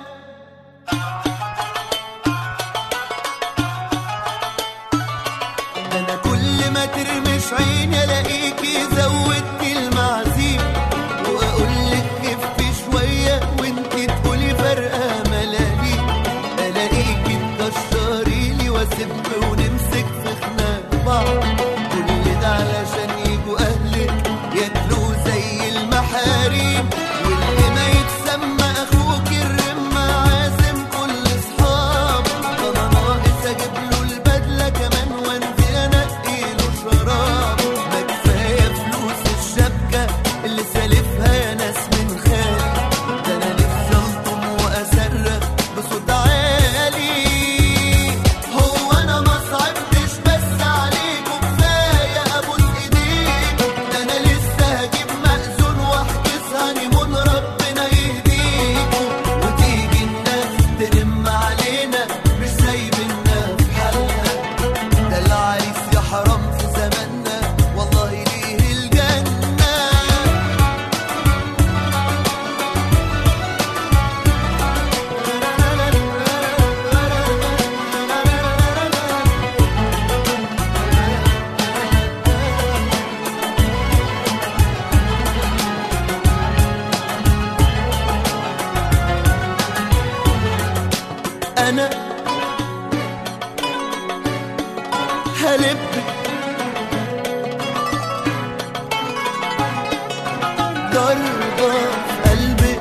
انا كل ما ترمش عيني الاقيكي زودتي المعازيم واقول لك خفتي شويه وانت تقولي فرقه ملاليم الاقيكي تكشري لي واسيب ونمسك في خناق بعض كل ده علشان يجوا اهلك ياكلوا زي المحاريم واللي ما يتسمى اخوك الرم عازم كل اصحاب انا ناقص اجيب له البدله كمان وانزل انقي له شراب ما كفايه فلوس الشبكه اللي سالفها يا ناس من خالي ده انا نفسي الطم واصرخ بصوت عالي هو انا ما صعبتش بس عليكم كفايه ابوس ايديك ده انا لسه هجيب مأذون واحجز هانيمون ربنا يهديكم وتيجي الناس ترم علينا مش سايبنا في حالنا ده العريس يا حرام في زماننا والله ليه الجنه انا هلبك ضربة في قلبك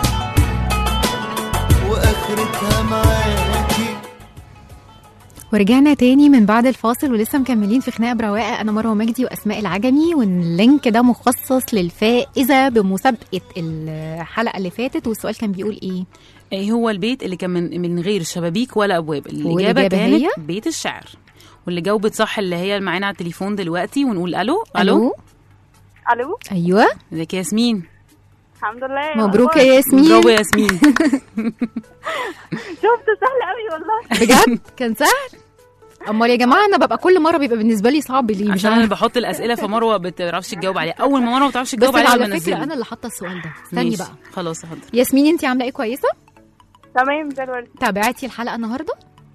واخرتها معاكي ورجعنا تاني من بعد الفاصل ولسه مكملين في خناقه برواقه انا مروه مجدي واسماء العجمي واللينك ده مخصص للفائزه بمسابقه الحلقه اللي فاتت والسؤال كان بيقول ايه ايه هو البيت اللي كان من, من غير شبابيك ولا ابواب الاجابه والإجابة كانت هي؟ بيت الشعر واللي جاوبت صح اللي هي معانا على التليفون دلوقتي ونقول الو الو الو الو ايوه ازيك يا ياسمين الحمد لله مبروك يا أخبارك؟ ياسمين برافو يا ياسمين شفت سهل قوي والله بجد كان سهل امال يا جماعه انا ببقى كل مره بيبقى بالنسبه لي صعب ليه مش عشان انا عارفة. بحط الاسئله فمروه ما بتعرفش تجاوب عليها اول ما مروه ما بتعرفش بس تجاوب عليها على فكره بنزلها انا اللي حاطه السؤال ده استني ماشي. بقى خلاص حاضر ياسمين انت عامله ايه كويسه تمام زي الورد تابعتي الحلقه النهارده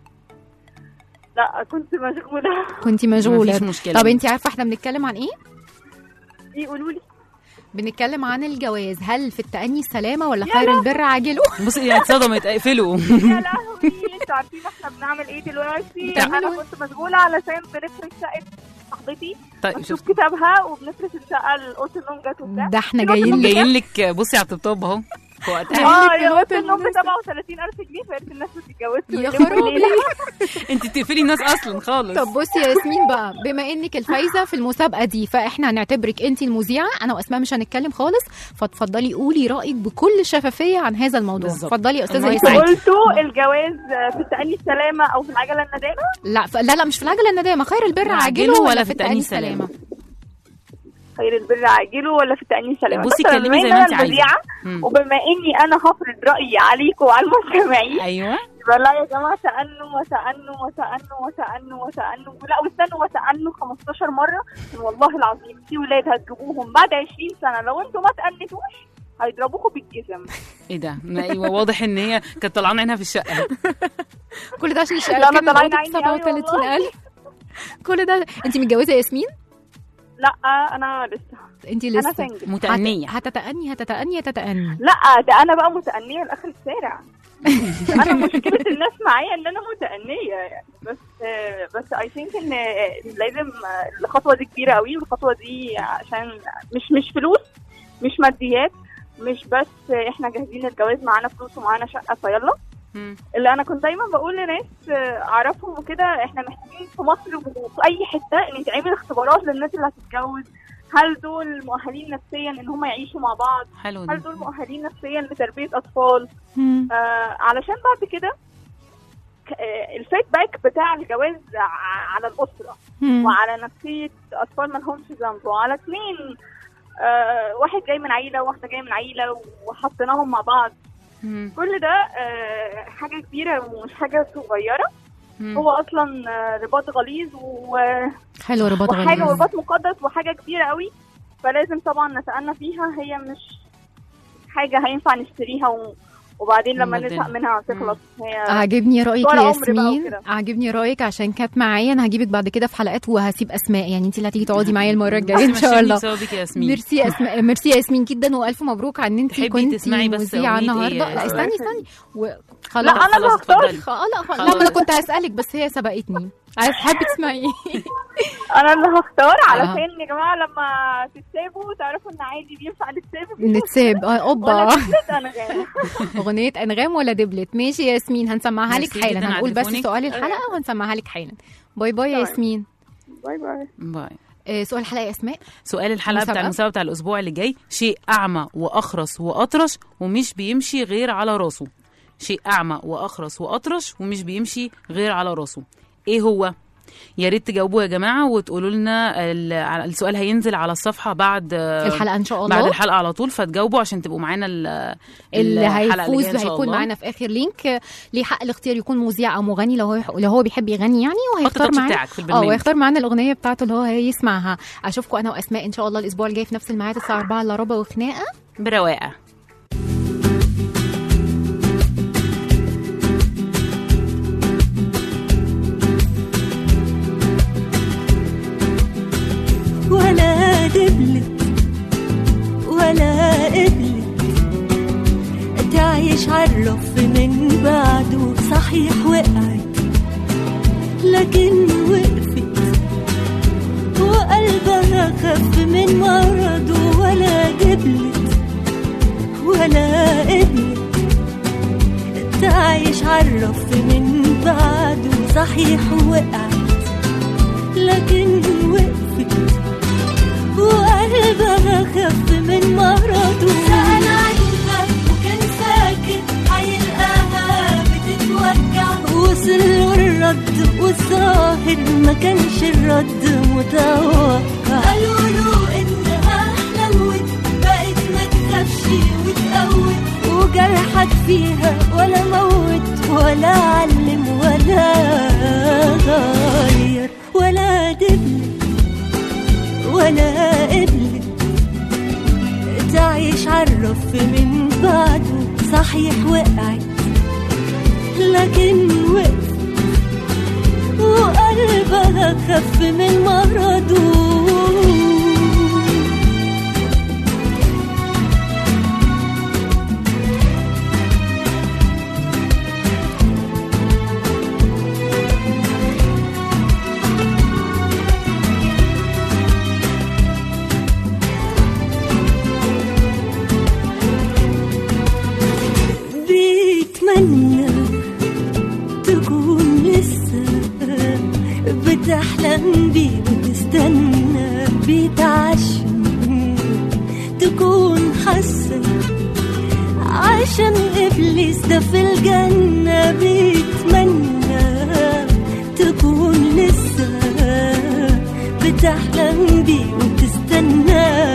لا كنت مشغوله كنت مشغوله مفيش مشكلة. طب انت عارفه احنا بنتكلم عن ايه ايه قولوا لي بنتكلم عن الجواز هل في التأني السلامة ولا خير البر عاجله بصي يعني اتصدمت اقفلوا يا لهوي انتوا عارفين احنا بنعمل ايه دلوقتي بتعملوا انا ايه؟ كنت مشغوله علشان بنفرش شقه صاحبتي طيب بنشوف شفت كتابها وبنفرش الشقه الاوضه النوم جت وبتاع ده احنا جايين لك جايين لك بصي على الطبطاب اهو في وقتها اه لك يا الوقت اوضه النوم ب المناسب. 37000 جنيه فقلت الناس بتتجوز يا خرابي انت بتقفلي الناس اصلا خالص طب بصي يا ياسمين بقى بما انك الفايزه في المسابقه دي فاحنا هنعتبرك انت المذيعه انا واسماء مش هنتكلم خالص فتفضلي قولي رايك بكل شفافيه عن هذا الموضوع بالظبط. اتفضلي يا استاذه الله ياسمين يسعدك. قلتوا الجواز في التأني السلامه او في العجله الندامه لا ف... لا لا مش في العجله الندامه خير البر عاجله ولا في التأني سلامه خير البر عاجله ولا في التأني سلامه بصي مثلاً كلمي بما زي إن ما أنا انت عايزة. المذيعة مم. وبما اني انا هفرض رايي عليكم وعلى المستمعين ايوه يبقى لا يا جماعه تأنوا وتأنوا وتأنوا وتأنوا وتأنوا لا واستنوا وتأنوا 15 مره والله العظيم في ولاد هتجيبوهم بعد 20 سنه لو انتوا ما تأنتوش هيضربوكوا بالجزم ايه ده ما ايوه واضح ان هي كانت طلعانه عينها في الشقه كل ده عشان لا، أنا الشقه طالعين عيني أوي 37000 كل ده انت متجوزه ياسمين لا انا لسه انت أنا لسه سنجل. متأنية. هت- هتتأني هتتأني هتتأني لا ده انا بقى متأنية لاخر الشارع انا مشكله الناس معايا ان انا متأنية يعني بس بس اي ثينك ان لازم الخطوه دي كبيره قوي والخطوه دي عشان مش مش فلوس مش ماديات مش بس احنا جاهزين للجواز معانا فلوس ومعانا شقه فيلا اللي انا كنت دايما بقول لناس اعرفهم وكده احنا محتاجين في مصر وفي اي حته ان يتعمل اختبارات للناس اللي هتتجوز هل دول مؤهلين نفسيا ان هم يعيشوا مع بعض حلو هل ده دول مؤهلين نفسيا لتربيه اطفال آه علشان بعد كده ك- آه، الفيدباك بتاع الجواز ع- على الاسره مم. وعلى نفسيه اطفال ما لهمش ذنب وعلى اثنين آه واحد جاي من عيله وواحده جايه من عيله وحطيناهم مع بعض كل ده آه حاجه كبيره ومش حاجه صغيره مم. هو اصلا آه، رباط غليظ و... حلو رباط وحاجه غليظ رباط مقدس وحاجه كبيره قوي فلازم طبعا نتأنى فيها هي مش حاجه هينفع نشتريها و... وبعدين لما وبعدين. نزهق منها تخلص هي عاجبني رايك طول يا عمر بقى ياسمين وكده. عاجبني رايك عشان كانت معايا انا هجيبك بعد كده في حلقات وهسيب اسماء يعني انت اللي هتيجي تقعدي معايا المره الجايه ان شاء مشيني الله بسببك يا ياسمين ميرسي يا اسماء ميرسي يا ياسمين جدا والف مبروك على ان انت تحبي كنتي تسمعي بس مذيعه أغنية النهارده إيه؟ لا استني استني و... خلاص لا، أنا اللي خلاص، هختار. اتفضلي. خ- آه، لا خ- لا ما انا كنت هسالك بس هي سبقتني عايز حابه تسمعي انا اللي هختار آه. علشان يا جماعه لما تتسابوا تعرفوا ان عادي بينفع نتساب نتساب اه اوبا ولا تتساب انغام اغنيه انغام ولا دبلت ماشي يا ياسمين هنسمعها لك ميرسي جداً حالا على هنقول بس تليفونك. سؤال الحلقه وهنسمعها لك حالا باي باي يا طيب. ياسمين باي باي باي آه، سؤال الحلقه يا اسماء سؤال الحلقه بتاع مسابقة؟ المسابقه بتاع الاسبوع اللي جاي شيء اعمى واخرس واطرش ومش بيمشي غير على راسه شيء اعمى واخرس واطرش ومش بيمشي غير على راسه ايه هو يا ريت تجاوبوا يا جماعه وتقولوا لنا ال- على- السؤال هينزل على الصفحه بعد الحلقه ان شاء الله بعد الحلقه على طول فتجاوبوا عشان تبقوا معانا ال- اللي الحلقة هيفوز جاية إن شاء هيكون الله. معانا في اخر لينك آه، ليه حق الاختيار يكون مذيع او مغني لو هو لو هو بيحب يغني يعني وهيختار التاتش معانا بتاعك في اه البرنامج. وهيختار معانا الاغنيه بتاعته اللي هو هيسمعها اشوفكم انا واسماء ان شاء الله الاسبوع الجاي في نفس الميعاد الساعه 4 الا ربع وخناقه برواقه ولا دبلت ولا قبلت تعيش عالرف من بعده صحيح وقعت لكن وقفت وقلبها خف من مرضه ولا دبلت ولا قبلت تعيش عالرف من بعده صحيح وقعت لكن وقفت وقلبها خف من مرضه سأل عنها وكان ساكت هيلقاها بتتوجع وصل له الرد والظاهر ما كانش الرد متوقع قالوا له انها حلوت بقت ما تخافش وتقوت وجرحك فيها ولا موت ولا علم ولا غير ولا دبل ولا قبل تعيش عالرف من بعده صحيح وقعت لكن وقف وقلبها خف من مرضه بيتمنى تكون لسه بتحلم بيه وتستنى بيتعشم تكون حاسة عشان إبليس ده في الجنة بيتمنى تكون لسه بتحلم بيه وتستنى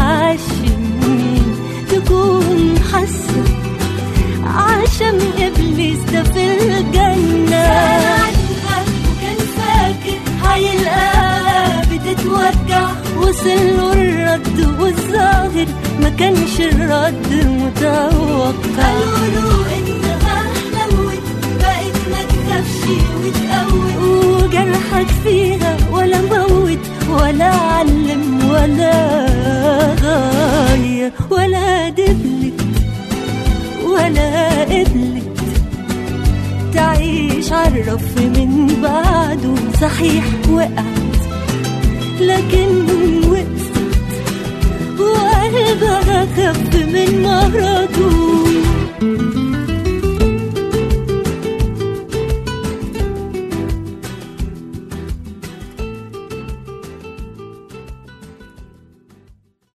بيتعشم تكون حاسة عشان إبليس لسه في الجنة عنها وكان فاكر هيلقاها بتتوجع وصل له الرد والظاهر ما كانش الرد متوقع قالوا له انها حلوت بقت ما تخافش وتقوي وجرحك فيها ولا موت ولا علم ولا غاية ولا دبلت ولا قبلت تعيش عالرف من بعده صحيح وقعت لكن وقفت وقلبها خف من مرضه